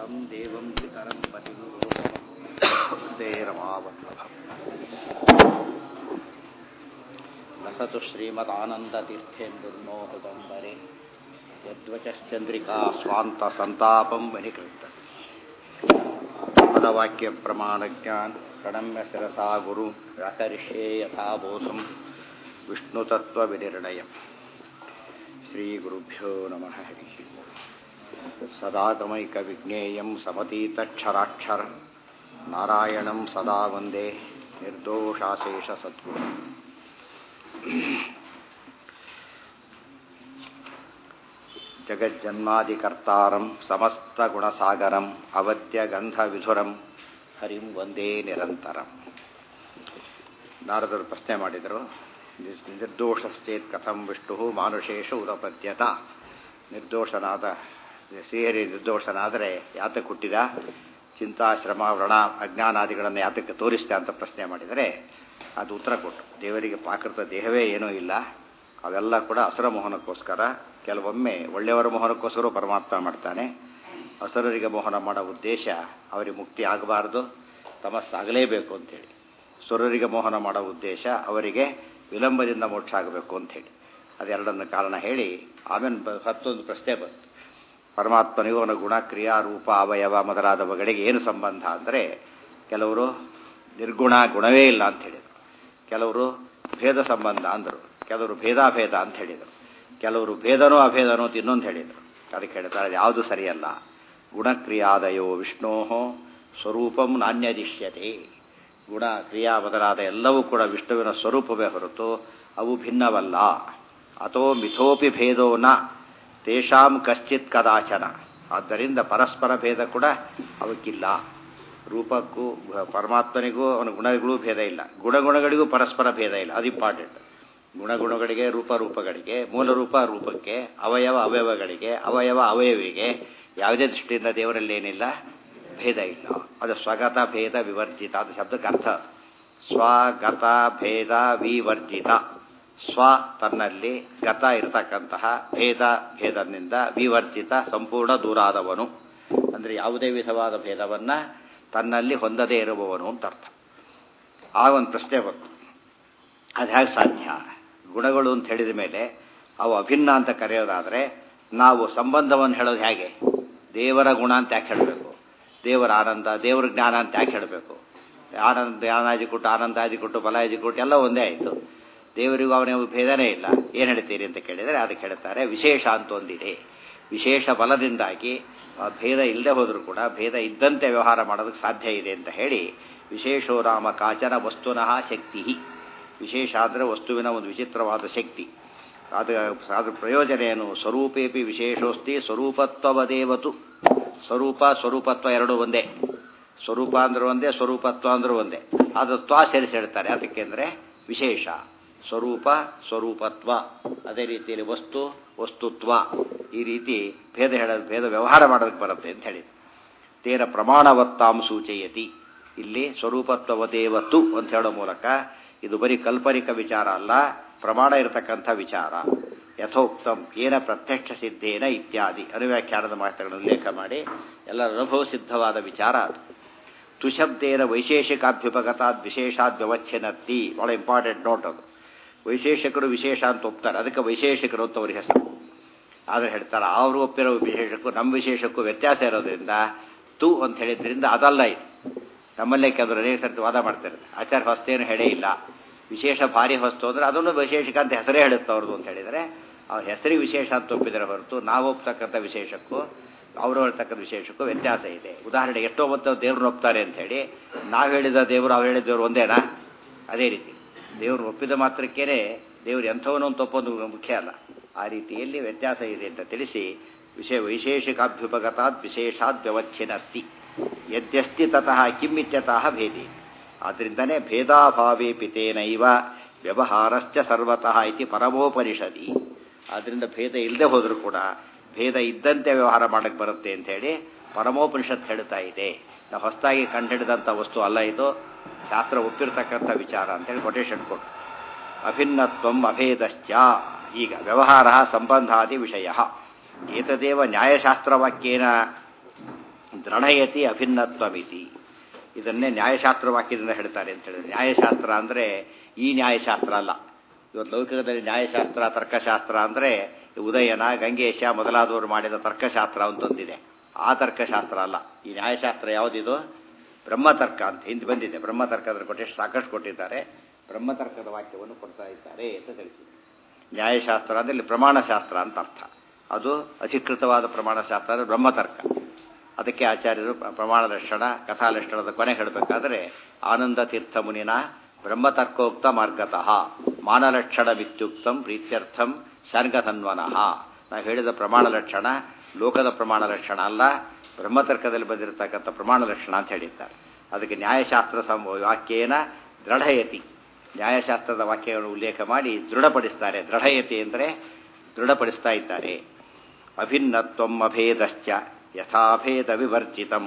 परं देवं पितरं पतिं वन्दे रमावल्लभम् लसतु श्रीमदानन्दतीर्थेन्दुर्नो हृदम्बरे यद्वचश्चन्द्रिका स्वान्तसन्तापं वनिकृत पदवाक्यप्रमाणज्ञान प्रणम्य शिरसा गुरु व्याकरिष्ये यथा बोधं विष्णुतत्त्वविनिर्णयम् श्रीगुरुभ्यो नमः हरिः सदागमैकविज्ञेयं समतीतक्षराक्षर नारायणं सदा वन्दे निर्दोषाशेषसद्गुरु जगज्जन्मादिकर्तारं समस्तगुणसागरम् ಅವದ್ಯಗಂಧವಿಧುರಂ ಹರಿಂ ವಂದೇ ನಿರಂತರಂ ನಾರದರು ಪ್ರಶ್ನೆ ಮಾಡಿದರು ನಿರ್ದೋಷಶ್ಚೇತ್ ಕಥಂ ವಿಷ್ಣು ಮಾನುಷೇಷ ಉದಪದ್ಯತ ನಿರ್ದೋಷನಾದ ಶ್ರೀಹರಿ ನಿರ್ದೋಷನಾದರೆ ಯಾತಕ್ಕೆ ಹುಟ್ಟಿದ ಚಿಂತಾಶ್ರಮ ವ್ರಣ ಅಜ್ಞಾನಾದಿಗಳನ್ನು ಯಾತಕ್ಕೆ ತೋರಿಸಿದ ಅಂತ ಪ್ರಶ್ನೆ ಮಾಡಿದರೆ ಅದು ಉತ್ತರ ಕೊಟ್ಟು ದೇವರಿಗೆ ಪ್ರಾಕೃತ ದೇಹವೇ ಏನೂ ಇಲ್ಲ ಅವೆಲ್ಲ ಕೂಡ ಅಸುರ ಮೋಹನಕ್ಕೋಸ್ಕರ ಕೆಲವೊಮ್ಮೆ ಒಳ್ಳೆಯವರ ಮೋಹನಕ್ಕೋಸ್ಕರ ಪರಮಾತ್ಮ ಮಾಡ್ತಾನೆ ಅಸುರರಿಗೆ ಮೋಹನ ಮಾಡೋ ಉದ್ದೇಶ ಅವರಿಗೆ ಮುಕ್ತಿ ಆಗಬಾರ್ದು ತಮಸ್ಸಾಗಲೇಬೇಕು ಅಂಥೇಳಿ ಸುರರಿಗೆ ಮೋಹನ ಮಾಡೋ ಉದ್ದೇಶ ಅವರಿಗೆ ವಿಳಂಬದಿಂದ ಮೋಕ್ಷ ಆಗಬೇಕು ಅಂಥೇಳಿ ಅದೆರಡನ್ನು ಕಾರಣ ಹೇಳಿ ಆಮೇಲೆ ಹತ್ತೊಂದು ಪ್ರಶ್ನೆ ಬಂತು ಪರಮಾತ್ಮನಿಗೂ ಅವನ ಗುಣ ಕ್ರಿಯಾ ರೂಪ ಅವಯವ ಮೊದಲಾದವುಗಳಿಗೆ ಏನು ಸಂಬಂಧ ಅಂದರೆ ಕೆಲವರು ನಿರ್ಗುಣ ಗುಣವೇ ಇಲ್ಲ ಅಂತ ಹೇಳಿದರು ಕೆಲವರು ಭೇದ ಸಂಬಂಧ ಅಂದರು ಕೆಲವರು ಭೇದಾಭೇದ ಅಂತ ಹೇಳಿದರು ಕೆಲವರು ಭೇದನೋ ಅಭೇದನೋ ಅಂತ ಇನ್ನೊಂದು ಹೇಳಿದರು ಅದಕ್ಕೆ ಹೇಳ್ತಾರೆ ಯಾವುದು ಸರಿಯಲ್ಲ ಗುಣಕ್ರಿಯಾದಯೋ ವಿಷ್ಣೋ ಸ್ವರೂಪಂ ನಾಣ್ಯದಿಶ್ಯತೆ ಗುಣ ಕ್ರಿಯಾ ಮೊದಲಾದ ಎಲ್ಲವೂ ಕೂಡ ವಿಷ್ಣುವಿನ ಸ್ವರೂಪವೇ ಹೊರತು ಅವು ಭಿನ್ನವಲ್ಲ ಅಥೋ ಮಿಥೋಪಿ ಭೇದೋ ನ ತೇಷಾಂ ಕಶ್ಚಿತ್ ಕದಾಚನ ಆದ್ದರಿಂದ ಪರಸ್ಪರ ಭೇದ ಕೂಡ ಅವಕ್ಕಿಲ್ಲ ರೂಪಕ್ಕೂ ಪರಮಾತ್ಮನಿಗೂ ಅವನ ಗುಣಗಳಿಗೂ ಭೇದ ಇಲ್ಲ ಗುಣಗುಣಗಳಿಗೂ ಪರಸ್ಪರ ಭೇದ ಇಲ್ಲ ಅದು ಇಂಪಾರ್ಟೆಂಟ್ ಗುಣಗುಣಗಳಿಗೆ ರೂಪ ರೂಪಗಳಿಗೆ ಮೂಲ ರೂಪ ರೂಪಕ್ಕೆ ಅವಯವ ಅವಯವಗಳಿಗೆ ಅವಯವ ಅವಯವಿಗೆ ಯಾವುದೇ ದೃಷ್ಟಿಯಿಂದ ದೇವರಲ್ಲಿ ಏನಿಲ್ಲ ಭೇದ ಇಲ್ಲ ಅದು ಸ್ವಗತ ಭೇದ ವಿವರ್ಜಿತ ಅದು ಶಬ್ದಕ್ಕೆ ಅರ್ಥ ಸ್ವಗತ ಭೇದ ವಿವರ್ಜಿತ ಸ್ವ ತನ್ನಲ್ಲಿ ಗತ ಇರತಕ್ಕಂತಹ ಭೇದ ಭೇದದಿಂದ ವಿವರ್ಜಿತ ಸಂಪೂರ್ಣ ದೂರಾದವನು ಅಂದರೆ ಯಾವುದೇ ವಿಧವಾದ ಭೇದವನ್ನ ತನ್ನಲ್ಲಿ ಹೊಂದದೇ ಇರುವವನು ಅಂತ ಅರ್ಥ ಆ ಒಂದು ಪ್ರಶ್ನೆ ಬಂತು ಅದು ಹೇಗೆ ಸಾಧ್ಯ ಗುಣಗಳು ಅಂತ ಹೇಳಿದ ಮೇಲೆ ಅವು ಅಭಿನ್ನ ಅಂತ ಕರೆಯೋದಾದರೆ ನಾವು ಸಂಬಂಧವನ್ನು ಹೇಳೋದು ಹೇಗೆ ದೇವರ ಗುಣ ಅಂತ ಯಾಕೆ ಹೇಳಬೇಕು ದೇವರ ಆನಂದ ದೇವರ ಜ್ಞಾನ ಅಂತ ಯಾಕೆ ಹೇಳಬೇಕು ಆನಂದ ಜ್ಞಾನಾಜಿ ಕೊಟ್ಟು ಆನಂದಾಜಿ ಕೊಟ್ಟು ಬಲಾಜಿ ಕೊಟ್ಟು ಎಲ್ಲ ಒಂದೇ ಆಯಿತು ದೇವರಿಗೂ ಅವನಿಗೂ ಭೇದನೇ ಇಲ್ಲ ಏನು ಹೇಳ್ತೀರಿ ಅಂತ ಕೇಳಿದರೆ ಅದಕ್ಕೆ ಹೇಳ್ತಾರೆ ವಿಶೇಷ ಅಂತ ಒಂದಿದೆ ವಿಶೇಷ ಬಲದಿಂದಾಗಿ ಭೇದ ಇಲ್ಲದೆ ಹೋದರೂ ಕೂಡ ಭೇದ ಇದ್ದಂತೆ ವ್ಯವಹಾರ ಮಾಡೋದಕ್ಕೆ ಸಾಧ್ಯ ಇದೆ ಅಂತ ಹೇಳಿ ವಿಶೇಷೋ ರಾಮ ಕಾಚನ ವಸ್ತುನಃ ಶಕ್ತಿ ವಿಶೇಷ ಅಂದರೆ ವಸ್ತುವಿನ ಒಂದು ವಿಚಿತ್ರವಾದ ಶಕ್ತಿ ಅದು ಅದ್ರ ಪ್ರಯೋಜನ ಏನು ಸ್ವರೂಪೇಪಿ ವಿಶೇಷೋಸ್ತಿ ಸ್ವರೂಪತ್ವವದೇವತು ಸ್ವರೂಪ ಸ್ವರೂಪತ್ವ ಎರಡೂ ಒಂದೇ ಸ್ವರೂಪ ಅಂದ್ರೂ ಒಂದೇ ಸ್ವರೂಪತ್ವ ಅಂದ್ರೂ ಒಂದೇ ಅದು ತ್ವ ಸೇರಿಸಿ ಹೇಳ್ತಾರೆ ಅದಕ್ಕೆ ಅಂದರೆ ವಿಶೇಷ ಸ್ವರೂಪ ಸ್ವರೂಪತ್ವ ಅದೇ ರೀತಿಯಲ್ಲಿ ವಸ್ತು ವಸ್ತುತ್ವ ಈ ರೀತಿ ಭೇದ ಹೇಳೋದು ಭೇದ ವ್ಯವಹಾರ ಮಾಡೋದಕ್ಕೆ ಬರುತ್ತೆ ಅಂತ ಹೇಳಿ ತೇನ ಪ್ರಮಾಣವತ್ತಾಂ ಸೂಚಯತಿ ಇಲ್ಲಿ ಸ್ವರೂಪತ್ವವದೇವತ್ತು ಅಂತ ಹೇಳೋ ಮೂಲಕ ಇದು ಬರೀ ಕಾಲ್ಪನಿಕ ವಿಚಾರ ಅಲ್ಲ ಪ್ರಮಾಣ ಇರತಕ್ಕಂಥ ವಿಚಾರ ಯಥೋಕ್ತಂ ಏನ ಪ್ರತ್ಯಕ್ಷ ಸಿದ್ಧೇನ ಇತ್ಯಾದಿ ಅನುವ್ಯಾಖ್ಯಾನದ ಮಾತುಗಳನ್ನು ಉಲ್ಲೇಖ ಮಾಡಿ ಎಲ್ಲರ ಅನುಭವ ಸಿದ್ಧವಾದ ವಿಚಾರ ಅದು ತುಶಬ್ದೇನ ವೈಶೇಷಿಕಾಭ್ಯುಪಗತಾದ್ ವಿಶೇಷಾದ್ ವ್ಯವಚ್ಛನತ್ತಿ ಬಹಳ ಇಂಪಾರ್ಟೆಂಟ್ ನೋಟ್ ಅದು ವೈಶೇಷಕರು ವಿಶೇಷ ಅಂತ ಒಪ್ತಾರೆ ಅದಕ್ಕೆ ವೈಶೇಷಿಕರು ಅಂತ ಅವ್ರಿಗೆ ಹೆಸರು ಆದರೆ ಹೇಳ್ತಾರೆ ಅವರು ಒಪ್ಪಿರೋ ವಿಶೇಷಕ್ಕೂ ನಮ್ಮ ವಿಶೇಷಕ್ಕೂ ವ್ಯತ್ಯಾಸ ಇರೋದ್ರಿಂದ ತು ಅಂತ ಹೇಳಿದ್ರಿಂದ ಅದಲ್ಲ ಇದು ನಮ್ಮಲ್ಲೇ ಕೆಲವರು ಅನೇಕ ಸರ್ತಿ ವಾದ ಮಾಡ್ತಾರೆ ಆಚಾರ ಹೊಸ್ತೇನು ಹೇಳೇ ಇಲ್ಲ ವಿಶೇಷ ಭಾರಿ ಹೊಸ್ತು ಅಂದರೆ ಅದನ್ನು ವೈಶೇಷಿಕ ಅಂತ ಹೆಸರೇ ಹೇಳುತ್ತೆ ಅವ್ರದ್ದು ಅಂತ ಹೇಳಿದರೆ ಅವ್ರ ಹೆಸರಿಗೆ ವಿಶೇಷ ಅಂತ ಒಪ್ಪಿದರೆ ಹೊರತು ನಾವು ಒಪ್ತಕ್ಕಂಥ ವಿಶೇಷಕ್ಕೂ ಅವರು ಹೇಳ್ತಕ್ಕಂಥ ವಿಶೇಷಕ್ಕೂ ವ್ಯತ್ಯಾಸ ಇದೆ ಉದಾಹರಣೆಗೆ ಎಷ್ಟೋ ಮತ್ತು ದೇವ್ರನ್ನ ಒಪ್ತಾರೆ ಅಂತ ಹೇಳಿ ನಾವು ಹೇಳಿದ ದೇವರು ಅವ್ರು ಹೇಳಿದ ದೇವರು ಒಂದೇನಾ ಅದೇ ರೀತಿ ದೇವರು ಒಪ್ಪಿದ ಮಾತ್ರಕ್ಕೇನೆ ದೇವರು ಎಂಥವನು ಅಂತ ಒಪ್ಪೊಂದು ಮುಖ್ಯ ಅಲ್ಲ ಆ ರೀತಿಯಲ್ಲಿ ವ್ಯತ್ಯಾಸ ಇದೆ ಅಂತ ತಿಳಿಸಿ ವಿಷಯ ವೈಶೇಷಿಕಾಭ್ಯುಪಗತಾದ್ ವಿಶೇಷಾದ್ ವ್ಯವಚ್ಛಿನತ್ತಿ ಯದ್ಯಸ್ತಿ ತತಃ ಕಿಮ್ಮಿತ್ಯತಃ ಭೇದಿ ಆದ್ದರಿಂದನೇ ಭೇದಾಭಾವೇ ಪಿತೇನೈವ ವ್ಯವಹಾರಶ್ಚ ಸರ್ವತಃ ಇತಿ ಪರಮೋಪನಿಷದಿ ಆದ್ದರಿಂದ ಭೇದ ಇಲ್ಲದೆ ಹೋದರೂ ಕೂಡ ಭೇದ ಇದ್ದಂತೆ ವ್ಯವಹಾರ ಮಾಡಕ್ಕೆ ಬರುತ್ತೆ ಅಂತ ಹೇಳಿ ಪರಮೋಪನಿಷತ್ ಹೇಳ್ತಾ ಇದೆ ನಾವು ಹೊಸದಾಗಿ ಕಂಡುಹಿಡಿದಂಥ ವಸ್ತು ಅಲ್ಲ ಇದು ಶಾಸ್ತ್ರ ಒಪ್ಪಿರ್ತಕ್ಕಂಥ ವಿಚಾರ ಅಂತೇಳಿ ಕೊಟೇಶನ್ ಕೊಟ್ಟು ಅಭಿನ್ನತ್ವಂ ಅಭೇದಶ್ಚ ಈಗ ವ್ಯವಹಾರ ಸಂಬಂಧಾದಿ ವಿಷಯ ಏತದೇವ ನ್ಯಾಯಶಾಸ್ತ್ರವಾಕ್ಯೇನ ದೃಢಯತಿ ಅಭಿನ್ನತ್ವಮಿತಿ ಇದನ್ನೇ ನ್ಯಾಯಶಾಸ್ತ್ರ ವಾಕ್ಯದಿಂದ ಹೇಳ್ತಾರೆ ಅಂತ ಹೇಳಿದ್ರೆ ನ್ಯಾಯಶಾಸ್ತ್ರ ಅಂದರೆ ಈ ನ್ಯಾಯಶಾಸ್ತ್ರ ಅಲ್ಲ ಇವತ್ತು ಲೌಕಿಕದಲ್ಲಿ ನ್ಯಾಯಶಾಸ್ತ್ರ ತರ್ಕಶಾಸ್ತ್ರ ಅಂದರೆ ಉದಯನ ಗಂಗೇಶ ಮೊದಲಾದವರು ಮಾಡಿದ ತರ್ಕಶಾಸ್ತ್ರ ಅಂತೊಂದಿದೆ ಆ ತರ್ಕಶಾಸ್ತ್ರ ಅಲ್ಲ ಈ ನ್ಯಾಯಶಾಸ್ತ್ರ ಯಾವುದಿದು ಬ್ರಹ್ಮತರ್ಕ ಅಂತ ಹಿಂದೆ ಬಂದಿದೆ ಬ್ರಹ್ಮತರ್ಕದ ಕೊಟ್ಟು ಸಾಕಷ್ಟು ಕೊಟ್ಟಿದ್ದಾರೆ ಬ್ರಹ್ಮತರ್ಕದ ವಾಕ್ಯವನ್ನು ಕೊಡ್ತಾ ಇದ್ದಾರೆ ಅಂತ ತಿಳಿಸಿದೆ ನ್ಯಾಯಶಾಸ್ತ್ರ ಅಂದರೆ ಇಲ್ಲಿ ಪ್ರಮಾಣಶಾಸ್ತ್ರ ಅಂತ ಅರ್ಥ ಅದು ಅಧಿಕೃತವಾದ ಪ್ರಮಾಣಶಾಸ್ತ್ರ ಅಂದರೆ ಬ್ರಹ್ಮತರ್ಕ ಅದಕ್ಕೆ ಆಚಾರ್ಯರು ಪ್ರಮಾಣ ಲಕ್ಷಣ ಕಥಾ ಲಕ್ಷಣದ ಕೊನೆ ಹೇಳಬೇಕಾದ್ರೆ ಆನಂದ ತೀರ್ಥ ಮುನಿನ ಬ್ರಹ್ಮತರ್ಕೋಕ್ತ ಮಾರ್ಗತಃ ಮಾನಲಕ್ಷಣ ವಿತ್ಯುಕ್ತಂ ಪ್ರೀತ್ಯರ್ಥಂ ಸರ್ಗಸನ್ವನಃ ನಾವು ಹೇಳಿದ ಪ್ರಮಾಣ ಲಕ್ಷಣ ಲೋಕದ ಪ್ರಮಾಣ ಲಕ್ಷಣ ಅಲ್ಲ ಬ್ರಹ್ಮತರ್ಕದಲ್ಲಿ ಬಂದಿರತಕ್ಕಂಥ ಪ್ರಮಾಣ ಲಕ್ಷಣ ಅಂತ ಹೇಳಿದ್ದಾರೆ ಅದಕ್ಕೆ ನ್ಯಾಯಶಾಸ್ತ್ರ ಸಂ ವಾಕ್ಯೇನ ದೃಢಯತಿ ನ್ಯಾಯಶಾಸ್ತ್ರದ ವಾಕ್ಯಗಳನ್ನು ಉಲ್ಲೇಖ ಮಾಡಿ ದೃಢಪಡಿಸ್ತಾರೆ ದೃಢಯತಿ ಅಂದರೆ ದೃಢಪಡಿಸ್ತಾ ಇದ್ದಾರೆ ಅಭಿನ್ನತ್ವಂ ಅಭೇದಶ್ಚ ಯಥಾಭೇದ ವಿವರ್ಜಿತಂ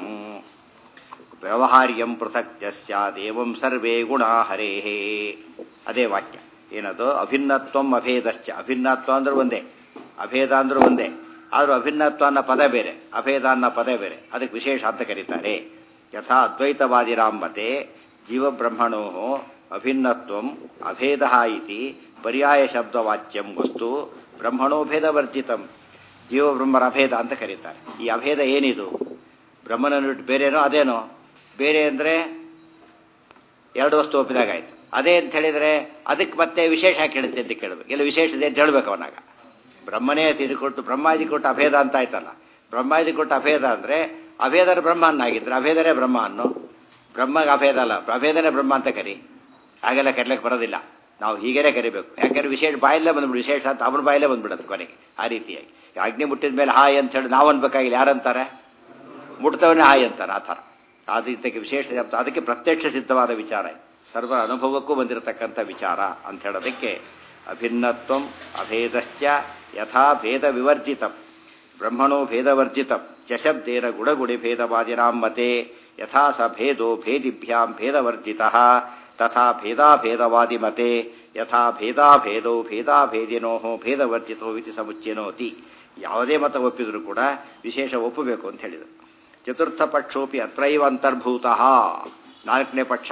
ವ್ಯವಹಾರ್ಯಂ ಪೃಥಕ್ ಸ್ಯಾದೇವಂ ಸರ್ವೇ ಗುಣಾ ಹರೇ ಅದೇ ವಾಕ್ಯ ಏನದು ಅಭಿನ್ನತ್ವಂ ಅಭೇದಶ್ಚ ಅಭಿನ್ನತ್ವ ಅಂದ್ರೆ ಒಂದೇ ಅಭೇದ ಅಂದ್ರೂ ಒಂದೇ ಆದರೂ ಅಭಿನ್ನತ್ವ ಅನ್ನೋ ಪದ ಬೇರೆ ಅಭೇದ ಅನ್ನೋ ಪದ ಬೇರೆ ಅದಕ್ಕೆ ವಿಶೇಷ ಅಂತ ಕರೀತಾರೆ ಯಥಾ ಅದ್ವೈತವಾದಿರಾಂಬತೆ ಜೀವಬ್ರಹ್ಮಣೋ ಅಭಿನ್ನತ್ವಂ ಅಭೇದ ಇತಿ ಪರ್ಯಾಯ ಶಬ್ದವಾಚ್ಯಂ ವಸ್ತು ಬ್ರಹ್ಮಣೋ ಭೇದವರ್ಜಿತಂ ಜೀವಬ್ರಹ್ಮರ ಅಭೇದ ಅಂತ ಕರೀತಾರೆ ಈ ಅಭೇದ ಏನಿದು ಬ್ರಹ್ಮನನ್ನು ಬಿಟ್ಟು ಬೇರೇನೋ ಅದೇನೋ ಬೇರೆ ಅಂದರೆ ಎರಡು ವಸ್ತು ಒಪ್ಪಿದಾಗಾಯ್ತು ಅದೇ ಅಂತ ಹೇಳಿದರೆ ಅದಕ್ಕೆ ಮತ್ತೆ ವಿಶೇಷ ಹಾಕಿ ಹೇಳುತ್ತೆ ಅಂತ ಕೇಳಬೇಕು ಇಲ್ಲ ವಿಶೇಷ ಇದೆ ಅಂತ ಹೇಳ್ಬೇಕು ಅವನಾಗ ಬ್ರಹ್ಮನೇ ಇದು ಕೊಟ್ಟು ಬ್ರಹ್ಮಾಜಿ ಕೊಟ್ಟು ಅಭೇದ ಅಂತ ಆಯ್ತಲ್ಲ ಬ್ರಹ್ಮಾಜಿ ಕೊಟ್ಟು ಅಭೇದ ಅಂದರೆ ಅಭೇದರ ಬ್ರಹ್ಮ ಅನ್ನಾಗಿದ್ರೆ ಅಭೇದನೇ ಬ್ರಹ್ಮ ಅನ್ನು ಬ್ರಹ್ಮಗೆ ಅಭೇದ ಅಲ್ಲ ಅಭೇದನೇ ಬ್ರಹ್ಮ ಅಂತ ಕರಿ ಹಾಗೆಲ್ಲ ಕರಿಲಿಕ್ಕೆ ಬರೋದಿಲ್ಲ ನಾವು ಹೀಗೇನೆ ಕರಿಬೇಕು ಯಾಕಂದ್ರೆ ವಿಶೇಷ ಬಾಯಲ್ಲೇ ಬಂದ್ಬಿಡು ವಿಶೇಷ ಅಂತ ಅವನ ಬಾಯಲ್ಲೇ ಬಂದ್ಬಿಡುತ್ತೆ ಕೊನೆಗೆ ಆ ರೀತಿಯಾಗಿ ಅಗ್ನಿ ಮುಟ್ಟಿದ ಮೇಲೆ ಹಾಯ್ ಅಂತ ಹೇಳಿ ನಾವು ಅನ್ಬೇಕಾಗಿಲ್ಲ ಯಾರಂತಾರೆ ಮುಟ್ತವನೇ ಹಾಯ್ ಅಂತಾರೆ ಆ ಥರ ಆ ರೀತಿಗೆ ವಿಶೇಷ ಶಬ್ದ ಅದಕ್ಕೆ ಪ್ರತ್ಯಕ್ಷ ಸಿದ್ಧವಾದ ವಿಚಾರ ಸರ್ವ ಅನುಭವಕ್ಕೂ ಬಂದಿರತಕ್ಕಂಥ ವಿಚಾರ ಅಂತ ಹೇಳೋದಕ್ಕೆ ಅಭಿನ್ನತ್ವಂ ಅಭೇದಶ್ಚ ಯಥಾ ಭೇದ ವಿವರ್ಜಿತಂ ಬ್ರಹ್ಮಣೋ ಭೇದವರ್ಜಿತಂ ಚಶಬ್ದೇನ ಗುಣಗುಡಿ ಭೇದವಾದಿನಾಂ ಮತೆ ಯಥಾ ಸ ಭೇದೋ ಭೇದಿಭ್ಯಾಂ ಭೇದವರ್ಜಿತಃ ತಥಾ ಭೇದಾಭೇದವಾದಿ ಮತೆ ಯಥಾ ಭೇದಾಭೇದೋ ಭೇದಾಭೇದಿನೋ ಭೇದವರ್ಜಿತೋ ಇತಿ ಸಮುಚ್ಚೇನೋತಿ ಯಾವುದೇ ಮತ ಒಪ್ಪಿದರೂ ಕೂಡ ವಿಶೇಷ ಒಪ್ಪಬೇಕು ಅಂತ ಹೇಳಿದರು ಚತುರ್ಥ ಪಕ್ಷೋಪಿ ಅತ್ರೈವ ಅಂತರ್ಭೂತ ನಾಲ್ಕನೇ ಪಕ್ಷ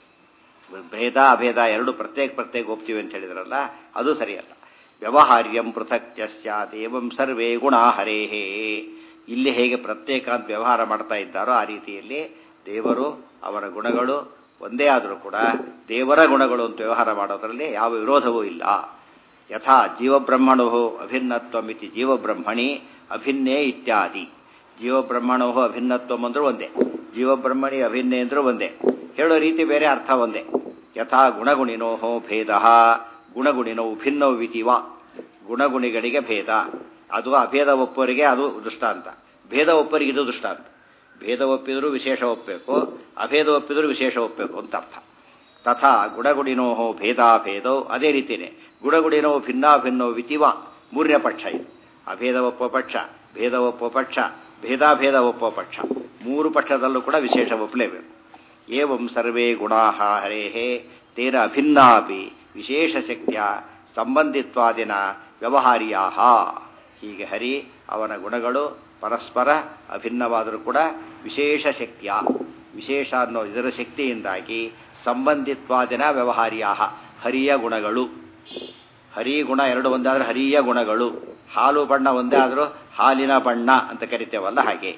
ಭೇದ ಅಭೇದ ಎರಡು ಪ್ರತ್ಯೇಕ ಪ್ರತ್ಯೇಕ ಒಪ್ತೀವಿ ಅಂತ ಹೇಳಿದ್ರಲ್ಲ ಅದು ಸರಿಯಲ್ಲ ವ್ಯವಹಾರ್ಯಂ ಪೃಥಕ್ ಸ್ಯಾದೇವಂ ಸರ್ವೇ ಗುಣಾ ಹರೇಹೇ ಇಲ್ಲಿ ಹೇಗೆ ಪ್ರತ್ಯೇಕ ಅಂತ ವ್ಯವಹಾರ ಮಾಡ್ತಾ ಇದ್ದಾರೋ ಆ ರೀತಿಯಲ್ಲಿ ದೇವರು ಅವರ ಗುಣಗಳು ಒಂದೇ ಆದರೂ ಕೂಡ ದೇವರ ಗುಣಗಳು ಅಂತ ವ್ಯವಹಾರ ಮಾಡೋದರಲ್ಲಿ ಯಾವ ವಿರೋಧವೂ ಇಲ್ಲ ಯಥಾ ಜೀವಬ್ರಹ್ಮಣೋ ಅಭಿನ್ನತ್ವಮಿತಿ ಜೀವಬ್ರಹ್ಮಣಿ ಅಭಿನ್ನೇ ಇತ್ಯಾದಿ ಜೀವಬ್ರಹ್ಮಣೋ ಅಭಿನ್ನತ್ವಂ ಅಂದ್ರೂ ಒಂದೇ ಜೀವಬ್ರಹ್ಮಣಿ ಅಭಿನ್ನೇ ಅಂದ್ರೂ ಒಂದೇ ಹೇಳೋ ರೀತಿ ಬೇರೆ ಅರ್ಥ ಒಂದೇ ಯಥಾ ಗುಣಗುಣಿನೋ ಭೇದ ಗುಣಗುಣಿನೋ ಭಿನ್ನೋ ವಿತಿವ ಗುಣಗುಣಿಗಳಿಗೆ ಭೇದ ಅದು ಅಭೇದ ಒಪ್ಪೋರಿಗೆ ಅದು ದೃಷ್ಟಾಂತ ಭೇದ ಒಪ್ಪರಿಗೆ ಇದು ದೃಷ್ಟಾಂತ ಭೇದ ಒಪ್ಪಿದರೂ ವಿಶೇಷ ಒಪ್ಪಬೇಕು ಅಭೇದ ಒಪ್ಪಿದರೂ ವಿಶೇಷ ಒಪ್ಪಬೇಕು ಅಂತ ಅರ್ಥ ತಥಾ ಗುಣಗುಣಿನೋ ಭೇದಾಭೇದೋ ಅದೇ ರೀತಿಯೇ ಗುಣಗುಣಿನೋ ಭಿನ್ನಾಭಿನ್ನೋ ವಿತಿವ ಮೂರನೇ ಪಕ್ಷ ಇದು ಅಭೇದ ಒಪ್ಪೋ ಪಕ್ಷ ಭೇದ ಒಪ್ಪೋ ಪಕ್ಷ ಭೇದಾಭೇದ ಒಪ್ಪೋ ಪಕ್ಷ ಮೂರು ಪಕ್ಷದಲ್ಲೂ ಕೂಡ ವಿಶೇಷ ಒಪ್ಪಲೇಬೇಕು ಏವಂ ಸರ್ವೇ ಗುಣಾ ಹರೇಹೇ ತೇನ ಅಭಿನ್ನಾಪಿ ವಿಶೇಷ ಶಕ್ತಿಯ ಸಂಬಂಧಿತ್ವಾದಿನ ವ್ಯವಹಾರ್ಯಾ ಹೀಗೆ ಹರಿ ಅವನ ಗುಣಗಳು ಪರಸ್ಪರ ಅಭಿನ್ನವಾದರೂ ಕೂಡ ವಿಶೇಷ ಶಕ್ತಿಯ ವಿಶೇಷ ಅನ್ನೋ ಇದರ ಶಕ್ತಿಯಿಂದಾಗಿ ಸಂಬಂಧಿತ್ವಾದಿನ ವ್ಯವಹಾರ್ಯಾ ಹರಿಯ ಗುಣಗಳು ಹರಿ ಗುಣ ಎರಡು ಒಂದಾದ್ರೆ ಹರಿಯ ಗುಣಗಳು ಹಾಲು ಬಣ್ಣ ಒಂದೇ ಆದರೂ ಹಾಲಿನ ಬಣ್ಣ ಅಂತ ಕರಿತೇವಲ್ಲ ಹಾಗೆ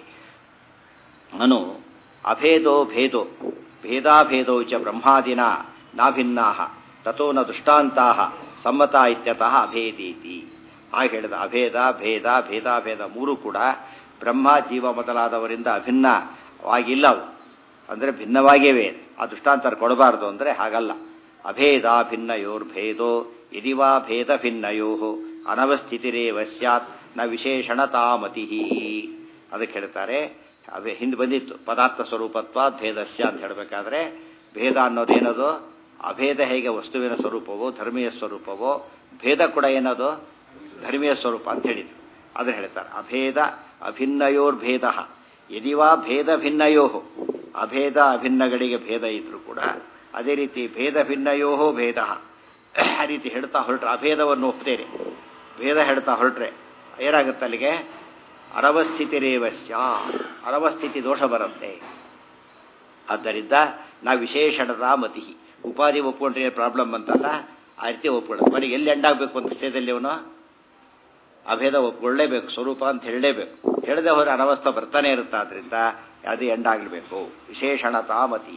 ಅನು ಅಭೇದೋ ಭೇದೋ ಭೇದಾಭೇದೋ ಚ ಬ್ರಹ್ಮಾದಿನ ನಾಭಿನ್ನಾ ತಥೋ ನ ದೃಷ್ಟಾಂತಾ ಸಮ್ಮತ ಇತ್ಯತಃ ಅಭೇದೀತಿ ಹಾಗೆ ಹೇಳಿದ ಅಭೇದ ಭೇದ ಭೇದಾಭೇದ ಮೂರು ಕೂಡ ಬ್ರಹ್ಮ ಜೀವ ಮೊದಲಾದವರಿಂದ ಅಭಿನ್ನವಾಗಿಲ್ಲವು ಅಂದರೆ ಭಿನ್ನವಾಗಿಯೇ ಆ ದೃಷ್ಟಾಂತರ ಕೊಡಬಾರದು ಅಂದರೆ ಹಾಗಲ್ಲ ಅಭೇದ ಭಿನ್ನಯೋರ್ಭೇದೋ ಯದಿವಾ ಭೇದ ಭಿನ್ನಯೋ ಅನವಸ್ಥಿತಿರೇವ ಸ್ಯಾತ್ ನ ವಿಶೇಷಣತಾಮತಿ ಅದಕ್ಕೆ ಹೇಳ್ತಾರೆ ಅವೇ ಹಿಂದೆ ಬಂದಿತ್ತು ಪದಾರ್ಥ ಸ್ವರೂಪತ್ವ ಭೇದಸ್ಯ ಅಂತ ಹೇಳಬೇಕಾದ್ರೆ ಭೇದ ಅನ್ನೋದೇನದು ಅಭೇದ ಹೇಗೆ ವಸ್ತುವಿನ ಸ್ವರೂಪವೋ ಧರ್ಮೀಯ ಸ್ವರೂಪವೋ ಭೇದ ಕೂಡ ಏನದು ಧರ್ಮೀಯ ಸ್ವರೂಪ ಅಂತ ಹೇಳಿದ್ರು ಅದನ್ನು ಹೇಳ್ತಾರೆ ಅಭೇದ ಅಭಿನ್ನಯೋರ್ಭೇದ ಯದಿವಾ ಭೇದ ಭಿನ್ನಯೋ ಅಭೇದ ಅಭಿನ್ನಗಳಿಗೆ ಭೇದ ಇದ್ರೂ ಕೂಡ ಅದೇ ರೀತಿ ಭೇದ ಭಿನ್ನಯೋ ಭೇದ ಆ ರೀತಿ ಹೇಳ್ತಾ ಹೊರಟ್ರೆ ಅಭೇದವನ್ನು ಒಪ್ತೇನೆ ಭೇದ ಹೇಳ್ತಾ ಹೊರಟ್ರೆ ಏನಾಗುತ್ತೆ ಅಲ್ಲಿಗೆ ಅರವಸ್ಥಿತಿರೇವಸ್ಯ ಅನವಸ್ಥಿತಿ ದೋಷ ಬರುತ್ತೆ ಆದ್ದರಿಂದ ನಾವು ವಿಶೇಷಣದ ಮತಿ ಉಪಾಧಿ ಒಪ್ಕೊಂಡ್ರೆ ಪ್ರಾಬ್ಲಮ್ ಅಂತಲ್ಲ ಆ ರೀತಿ ಒಪ್ಕೊಳ್ಳೋದು ಮನೆಗೆ ಎಲ್ಲಿ ಎಂಡಾಗಬೇಕು ಅಂತ ವಿಷಯದಲ್ಲಿ ಅವನು ಅಭೇದ ಒಪ್ಕೊಳ್ಳೇಬೇಕು ಸ್ವರೂಪ ಅಂತ ಹೇಳಲೇಬೇಕು ಹೇಳದೆ ಹೋದ್ರೆ ಅನವಸ್ಥೆ ಬರ್ತಾನೆ ಇರುತ್ತೆ ಆದ್ರಿಂದ ಅದು ಎಂಡಾಗಲೇಬೇಕು ವಿಶೇಷಣತಾ ಮತಿ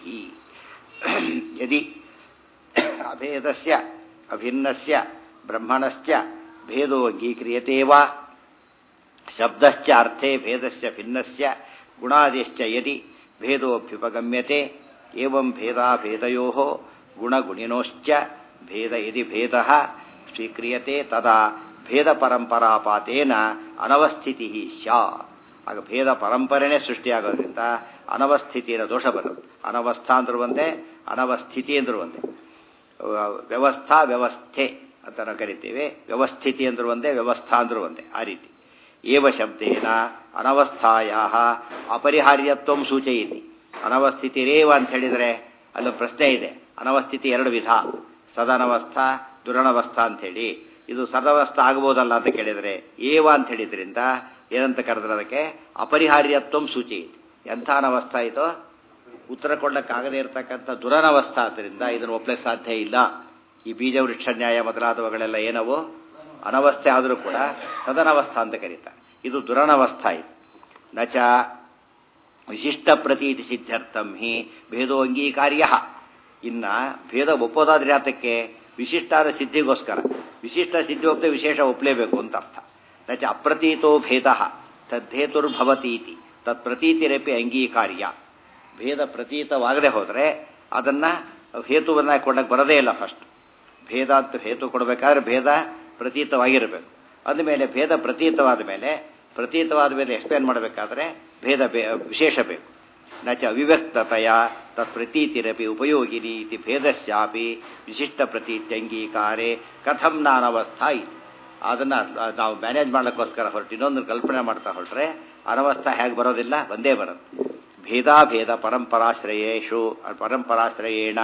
ಯದಿ ಅಭೇದಸ್ಯ ಅಭಿನ್ನಸ್ಯ ಬ್ರಹ್ಮಣಶ್ಚ ಭೇದೋ ಅಂಗೀಕ್ರಿಯತೆ ವಾ ಶಬ್ದಶ್ಚ ಅರ್ಥೇ ಭೇದಸ್ಯ ಭಿನ್ನಸ್ಯ ಗುಣಾದಿಶ್ಚ ಯದಿ ಭೇದೋಭ್ಯುಪಗಮ್ಯತೆ ಏವಂ ಭೇದಾಭೇದಯೋ ಗುಣಗುಣಿನೋಶ್ಚ ಭೇದ ಯದಿ ಭೇದ ಸ್ವೀಕ್ರಿಯತೆ ತದಾ ಭೇದ ಪರಂಪರಾಪಾತೇನ ಅನವಸ್ಥಿತಿ ಸ್ಯಾತ್ ಆಗ ಭೇದ ಪರಂಪರೆನೇ ಸೃಷ್ಟಿಯಾಗೋದ್ರಿಂದ ಅನವಸ್ಥಿತಿಯ ದೋಷ ಬರುತ್ತೆ ಅನವಸ್ಥಾ ಅಂದ್ರೂ ಒಂದೇ ಅನವಸ್ಥಿತಿ ಅಂದ್ರೂ ಒಂದೇ ವ್ಯವಸ್ಥಾ ವ್ಯವಸ್ಥೆ ಅಂತ ನಾವು ಕರಿತೀವಿ ವ್ಯವಸ್ಥಿತಿ ಅಂದ್ರೂ ಒಂದೇ ವ್ಯವಸ್ಥಾ ಅಂದ್ರೂ ಒಂದೇ ಆ ರೀತಿ ಏವ ಶಬ್ದೇನ ಅನವಸ್ಥಾಯ ಅಪರಿಹಾರ್ಯತ್ವ ಸೂಚಯಿತಿ ಅನವಸ್ಥಿತಿರೇವ ಅಂತ ಹೇಳಿದರೆ ಅಲ್ಲೊಂದು ಪ್ರಶ್ನೆ ಇದೆ ಅನವಸ್ಥಿತಿ ಎರಡು ವಿಧ ಸದನವಸ್ಥಾ ದುರನವಸ್ಥಾ ಅಂಥೇಳಿ ಇದು ಸದವಸ್ಥಾ ಆಗ್ಬೋದಲ್ಲ ಅಂತ ಕೇಳಿದರೆ ಏವ ಅಂತ ಹೇಳಿದ್ರಿಂದ ಏನಂತ ಕರೆದ್ರೆ ಅದಕ್ಕೆ ಅಪರಿಹಾರ್ಯತ್ವ ಸೂಚಯಿತಿ ಎಂಥ ಅನವಸ್ಥಾ ಇದು ಉತ್ತರ ಕೊಡಕ್ಕಾಗದೇ ಇರತಕ್ಕಂಥ ದುರನವಸ್ಥಾ ಆದ್ದರಿಂದ ಇದನ್ನು ಒಪ್ಪಲಿಕ್ಕೆ ಸಾಧ್ಯ ಇಲ್ಲ ಈ ಬೀಜ ವೃಕ್ಷ ನ್ಯಾಯ ಮೊದಲಾದವುಗಳೆಲ್ಲ ಏನವು ಅನವಸ್ಥೆ ಆದರೂ ಕೂಡ ಸದನವಸ್ಥಾ ಅಂತ ಕರೀತಾರೆ ಇದು ದುರನವಸ್ಥಾ ಇದು ನಚ ವಿಶಿಷ್ಟ ಪ್ರತೀತಿ ಸಿದ್ಧಾರ್ಥಂ ಹಿ ಭೇದೋ ಅಂಗೀಕಾರ್ಯ ಇನ್ನ ಭೇದ ಒಪ್ಪೋದಾದ್ರೆ ಆತಕ್ಕೆ ವಿಶಿಷ್ಟಾದ ಸಿದ್ಧಿಗೋಸ್ಕರ ವಿಶಿಷ್ಟ ಸಿದ್ಧಿ ಒಪ್ಪದೆ ವಿಶೇಷ ಒಪ್ಪಲೇಬೇಕು ಅಂತ ಅರ್ಥ ನಚ ಅಪ್ರತೀತೋ ಭೇದ ತದ್ದೇತುರ್ಭವತೀತಿ ತತ್ಪ್ರತೀತಿರಪಿ ಅಂಗೀಕಾರ್ಯ ಭೇದ ಪ್ರತೀತವಾಗದೆ ಹೋದರೆ ಅದನ್ನ ಹೇತುವನ್ನ ಕೊಡಕ್ಕೆ ಬರೋದೇ ಇಲ್ಲ ಫಸ್ಟ್ ಭೇದ ಅಂತ ಹೇತು ಕೊಡಬೇಕಾದ್ರೆ ಭೇದ ಪ್ರತೀತವಾಗಿರಬೇಕು ಅಂದಮೇಲೆ ಭೇದ ಪ್ರತೀತವಾದ ಮೇಲೆ ಪ್ರತೀತವಾದ ಮೇಲೆ ಎಕ್ಸ್ಪ್ಲೇನ್ ಮಾಡಬೇಕಾದ್ರೆ ಭೇದ ವಿಶೇಷ ಬೇಕು ನಚ ಅವಿವ್ಯಕ್ತತೆಯ ತತ್ಪ್ರತೀತಿರಪಿ ಉಪಯೋಗಿನಿ ಇತಿ ಭೇದಸ್ಯಾಪಿ ವಿಶಿಷ್ಟ ಪ್ರತೀತ್ಯಂಗೀಕಾರೆ ಕಥಂ ನಾನವಸ್ಥಾ ಇತಿ ಅದನ್ನು ನಾವು ಮ್ಯಾನೇಜ್ ಮಾಡಲಿಕ್ಕೋಸ್ಕರ ಹೊರಟು ಇನ್ನೊಂದು ಕಲ್ಪನೆ ಮಾಡ್ತಾ ಹೊರಟ್ರೆ ಅನವಸ್ಥಾ ಹೇಗೆ ಬರೋದಿಲ್ಲ ಒಂದೇ ಬರುತ್ತೆ ಭೇದಾಭೇದ ಪರಂಪರಾಶ್ರಯೇಶು ಪರಂಪರಾಶ್ರಯೇಣ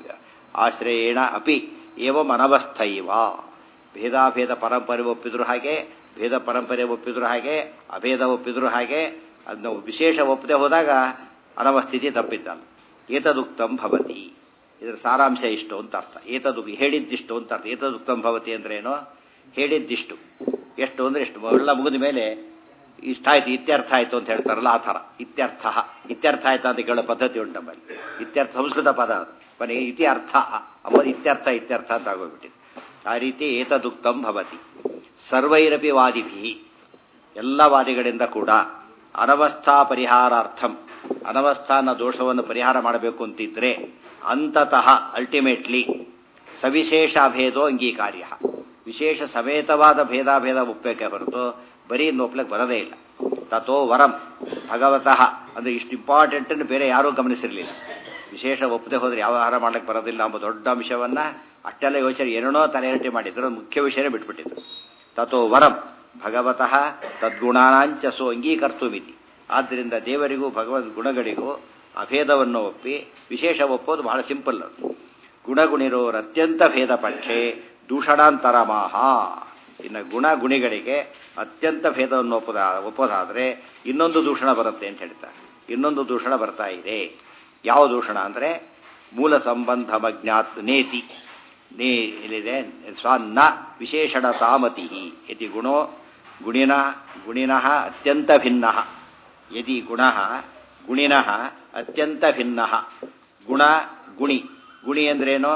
ಆಶ್ರಯೇಣ ಅಪಿ ಏವಂ ಅನವಸ್ಥೈವ ಭೇದಾಭೇದ ಪರಂಪರೆ ಒಪ್ಪಿದ್ರು ಹಾಗೆ ಭೇದ ಪರಂಪರೆ ಒಪ್ಪಿದ್ರು ಹಾಗೆ ಅಭೇದ ಒಪ್ಪಿದ್ರು ಹಾಗೆ ಅದನ್ನು ವಿಶೇಷ ಒಪ್ಪದೆ ಹೋದಾಗ ಅನವಸ್ಥಿತಿ ತಪ್ಪಿದ್ದಲ್ಲ ಏತದುಕ್ತಂ ಭವತಿ ಇದರ ಸಾರಾಂಶ ಇಷ್ಟು ಅಂತ ಅರ್ಥ ಏತದು ಹೇಳಿದ್ದಿಷ್ಟು ಅಂತ ಅರ್ಥ ಏತದುಕ್ತಂ ಭವತಿ ಅಂದ್ರೆ ಏನು ಹೇಳಿದ್ದಿಷ್ಟು ಎಷ್ಟು ಅಂದ್ರೆ ಎಷ್ಟು ಎಲ್ಲ ಮುಗಿದ ಮೇಲೆ ಇಷ್ಟ ಆಯ್ತು ಇತ್ಯರ್ಥ ಆಯ್ತು ಅಂತ ಹೇಳ್ತಾರಲ್ಲ ಆ ಥರ ಇತ್ಯರ್ಥ ಇತ್ಯರ್ಥ ಆಯ್ತು ಅಂತ ಕೇಳೋ ಪದ್ಧತಿ ಉಂಟು ನಮ್ಮಲ್ಲಿ ಇತ್ಯರ್ಥ ಸಂಸ್ಕೃತ ಪದ ಅದು ಕೊನೆಗೆ ಇತಿ ಅರ್ಥ ಅಂಬುದು ಇತ್ಯರ್ಥ ಇತ್ಯರ್ಥ ಅಂತ ಆಗೋಗ್ಬಿಟ್ಟಿದೆ ಆ ರೀತಿ ಏತದುಕ್ತಂ ಭವತಿ ಸರ್ವೈರಪಿ ವಾದಿಭಿ ಎಲ್ಲ ವಾದಿಗಳಿಂದ ಕೂಡ ಅನವಸ್ಥಾ ಪರಿಹಾರಾರ್ಥಂ ಅನವಸ್ಥಾನ ದೋಷವನ್ನು ಪರಿಹಾರ ಮಾಡಬೇಕು ಅಂತಿದ್ರೆ ಅಂತತಃ ಅಲ್ಟಿಮೇಟ್ಲಿ ಸವಿಶೇಷ ಭೇದೋ ಅಂಗೀಕಾರ್ಯ ವಿಶೇಷ ಸಮೇತವಾದ ಭೇದಾಭೇದ ಒಪ್ಪಕ್ಕೆ ಹೊರತು ಬರೀ ಒಪ್ಲಕ್ಕೆ ಬರೋದೇ ಇಲ್ಲ ತಥೋ ವರಂ ಭಗವತಃ ಅಂದ್ರೆ ಇಷ್ಟು ಇಂಪಾರ್ಟೆಂಟ್ ಬೇರೆ ಯಾರೂ ಗಮನಿಸಿರಲಿಲ್ಲ ವಿಶೇಷ ಒಪ್ಪದೆ ಹೋದ್ರೆ ಯಾವ ಆಹಾರ ಮಾಡ್ಲಿಕ್ಕೆ ಬರೋದಿಲ್ಲ ಎಂಬ ದೊಡ್ಡ ಅಂಶವನ್ನ ಅಷ್ಟೆಲ್ಲ ಯೋಚನೆ ಏನೇನೋ ತಲೆಹರಟೆ ಮಾಡಿದ್ರು ಮುಖ್ಯ ವಿಷಯನೇ ಬಿಟ್ಬಿಟ್ಟಿದ್ರು ತಥೋ ವರಂ ಭಗವತಃ ತದ್ಗುಣಾನಾಂಚ ಸೋ ಅಂಗೀಕರ್ತು ಮಿತಿ ಆದ್ದರಿಂದ ದೇವರಿಗೂ ಭಗವದ್ ಗುಣಗಳಿಗೂ ಅಭೇದವನ್ನು ಒಪ್ಪಿ ವಿಶೇಷ ಒಪ್ಪೋದು ಬಹಳ ಸಿಂಪಲ್ ಅದು ಗುಣಗುಣಿರೋರು ಅತ್ಯಂತ ಭೇದ ಪಕ್ಷೆ ದೂಷಣಾಂತರಮಾಹ ಇನ್ನು ಗುಣ ಗುಣಿಗಳಿಗೆ ಅತ್ಯಂತ ಭೇದವನ್ನು ಒಪ್ಪದ ಒಪ್ಪೋದಾದರೆ ಇನ್ನೊಂದು ದೂಷಣ ಬರುತ್ತೆ ಅಂತ ಹೇಳ್ತಾರೆ ಇನ್ನೊಂದು ದೂಷಣ ಬರ್ತಾ ಇದೆ ಯಾವ ದೂಷಣ ಅಂದರೆ ಮೂಲ ಸಂಬಂಧಮಜ್ಞಾತ್ ನೇತಿ ನೇ ಇಲ್ಲಿದೆ ಸ್ವಾನ್ನ ವಿಶೇಷಣ ಸಾಮತಿ ಯದಿ ಗುಣೋ ಗುಣಿನ ಗುಣಿನಃ ಅತ್ಯಂತ ಭಿನ್ನ ಯದಿ ಗುಣ ಗುಣಿನಃ ಅತ್ಯಂತ ಭಿನ್ನ ಗುಣ ಗುಣಿ ಗುಣಿ ಅಂದ್ರೇನು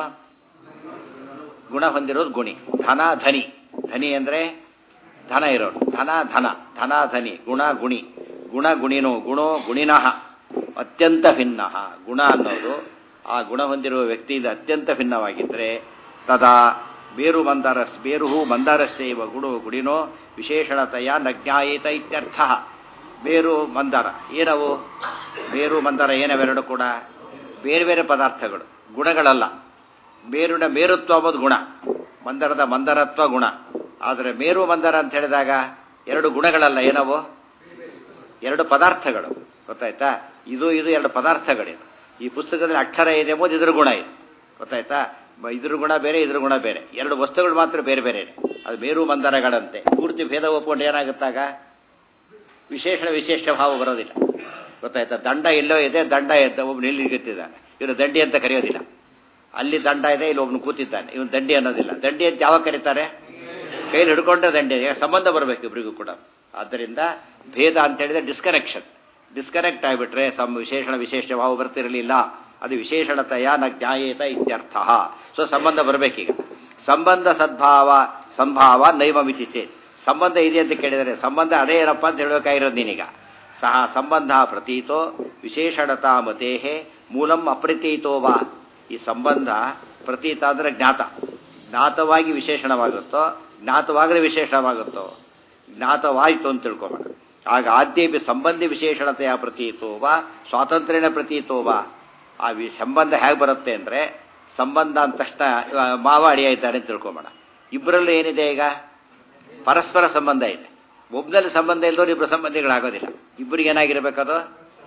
ಗುಣ ಹೊಂದಿರೋದು ಗುಣಿ ಧನ ಧನಿ ಧನಿ ಅಂದ್ರೆ ಧನ ಇರೋದು ಧನ ಧನ ಧನ ಧನಿ ಗುಣ ಗುಣಿ ಗುಣ ಗುಣಿನೋ ಗುಣೋ ಗುಣಿನಃ ಅತ್ಯಂತ ಭಿನ್ನ ಗುಣ ಅನ್ನೋದು ಆ ಗುಣ ಹೊಂದಿರುವ ವ್ಯಕ್ತಿಯಿಂದ ಅತ್ಯಂತ ಭಿನ್ನವಾಗಿದ್ದರೆ ತದಾ ಬೇರು ಮಂದಾರಸ್ ಬೇರು ಮಂದಾರಸ್ಯವ ಗುಣೋ ಗುಣಿನೋ ವಿಶೇಷಣತೆಯ ನಜ್ಞಾಯೇತ ಇತ್ಯರ್ಥ ಬೇರು ಮಂದಾರ ಏನವು ಬೇರು ಮಂದಾರ ಏನವೆರಡು ಕೂಡ ಬೇರೆ ಬೇರೆ ಪದಾರ್ಥಗಳು ಗುಣಗಳಲ್ಲ ಬೇರುನ ಮೇರುತ್ವ ಅಂಬುದು ಗುಣ ಮಂದರದ ಮಂದರತ್ವ ಗುಣ ಆದರೆ ಮೇರು ಮಂದರ ಅಂತ ಹೇಳಿದಾಗ ಎರಡು ಗುಣಗಳಲ್ಲ ಏನವು ಎರಡು ಪದಾರ್ಥಗಳು ಗೊತ್ತಾಯ್ತಾ ಇದು ಇದು ಎರಡು ಪದಾರ್ಥಗಳಿದು ಈ ಪುಸ್ತಕದಲ್ಲಿ ಅಕ್ಷರ ಇದೆ ಎಂಬುದು ಇದ್ರ ಗುಣ ಇದೆ ಗೊತ್ತಾಯ್ತಾ ಇದ್ರ ಗುಣ ಬೇರೆ ಇದ್ರ ಗುಣ ಬೇರೆ ಎರಡು ವಸ್ತುಗಳು ಮಾತ್ರ ಬೇರೆ ಬೇರೆ ಅದು ಮೇರು ಮಂದರಗಳಂತೆ ಪೂರ್ತಿ ಭೇದ ಒಪ್ಕೊಂಡು ಏನಾಗುತ್ತಾಗ ವಿಶೇಷ ವಿಶೇಷ ಭಾವ ಬರೋದಿಲ್ಲ ಗೊತ್ತಾಯ್ತಾ ದಂಡ ಎಲ್ಲೋ ಇದೆ ದಂಡ ಎದ್ದ ಒಬ್ಬನು ಎಲ್ಲಿ ನಿಂತಿದ್ದಾನೆ ಇವನು ದಂಡಿ ಅಂತ ಕರೆಯೋದಿಲ್ಲ ಅಲ್ಲಿ ದಂಡ ಇದೆ ಇಲ್ಲಿ ಒಬ್ನು ಕೂತಿದ್ದಾನೆ ಇವನು ದಂಡಿ ಅನ್ನೋದಿಲ್ಲ ದಂಡಿ ಅಂತ ಯಾವಾಗ ಕರೀತಾರೆ ಕೈಲಿ ಹಿಡ್ಕೊಂಡ್ರೆ ದಂಡಿ ಯಾಕೆ ಸಂಬಂಧ ಬರಬೇಕು ಇಬ್ಬರಿಗೂ ಕೂಡ ಆದ್ದರಿಂದ ಭೇದ ಅಂತ ಹೇಳಿದ್ರೆ ಡಿಸ್ಕನೆಕ್ಷನ್ ಡಿಸ್ಕನೆಕ್ಟ್ ಆಗಿಬಿಟ್ರೆ ಸಮ್ ವಿಶೇಷಣ ವಿಶೇಷ ಭಾವ ಬರ್ತಿರಲಿಲ್ಲ ಅದು ವಿಶೇಷಣತೆಯ ನ ಜ್ಞಾಯೇತ ಇತ್ಯರ್ಥ ಸೊ ಸಂಬಂಧ ಬರಬೇಕೀಗ ಸಂಬಂಧ ಸದ್ಭಾವ ಸಂಭಾವ ನೈವ ಮಿತಿ ಚೇತ್ ಸಂಬಂಧ ಇದೆ ಅಂತ ಕೇಳಿದರೆ ಸಂಬಂಧ ಅದೇ ಏನಪ್ಪ ಅಂತ ಹೇಳಬೇಕಾಗಿರೋದು ನೀನೀಗ ಸಹ ಸಂಬಂಧ ಪ್ರತೀತೋ ವಿಶೇಷಣತಾ ಮತೇಹೆ ಮೂಲಂ ಅಪ್ರತೀತೋ ವಾ ಈ ಸಂಬಂಧ ಪ್ರತೀತ ಅಂದರೆ ಜ್ಞಾತ ಜ್ಞಾತವಾಗಿ ವಿಶೇಷಣವಾಗುತ್ತೋ ಜ್ಞಾತವಾಗದೆ ವಿಶೇಷಣವಾಗುತ್ತೋ ಜ್ಞಾತವಾಯಿತು ಅಂತ ತಿಳ್ಕೊಬೇಡ ಆಗ ಆದ್ಯಪಿ ಸಂಬಂಧಿ ವಿಶೇಷಣತೆಯ ಪ್ರತೀತೋ ವಾ ಸ್ವಾತಂತ್ರ್ಯನ ಪ್ರತೀತೋ ವಾ ಆ ವಿ ಸಂಬಂಧ ಹೇಗೆ ಬರುತ್ತೆ ಅಂದರೆ ಸಂಬಂಧ ಅಂದ ತಕ್ಷಣ ಇವ ಮಾವ ಅಡಿಯ ಇದ್ದಾರೆ ಅಂತ ತಿಳ್ಕೊಬೇಡ ಇಬ್ಬರಲ್ಲಿ ಏನಿದೆ ಈಗ ಪರಸ್ಪರ ಸಂಬಂಧ ಇದೆ ಒಬ್ಬನಲ್ಲಿ ಸಂಬಂಧ ಇಲ್ಲದವ್ರು ಇಬ್ಬರು ಸಂಬಂಧಿಗಳಾಗೋದಿಲ್ಲ ಇಬ್ಬರಿಗೆ ಏನಾಗಿರ್ಬೇಕದು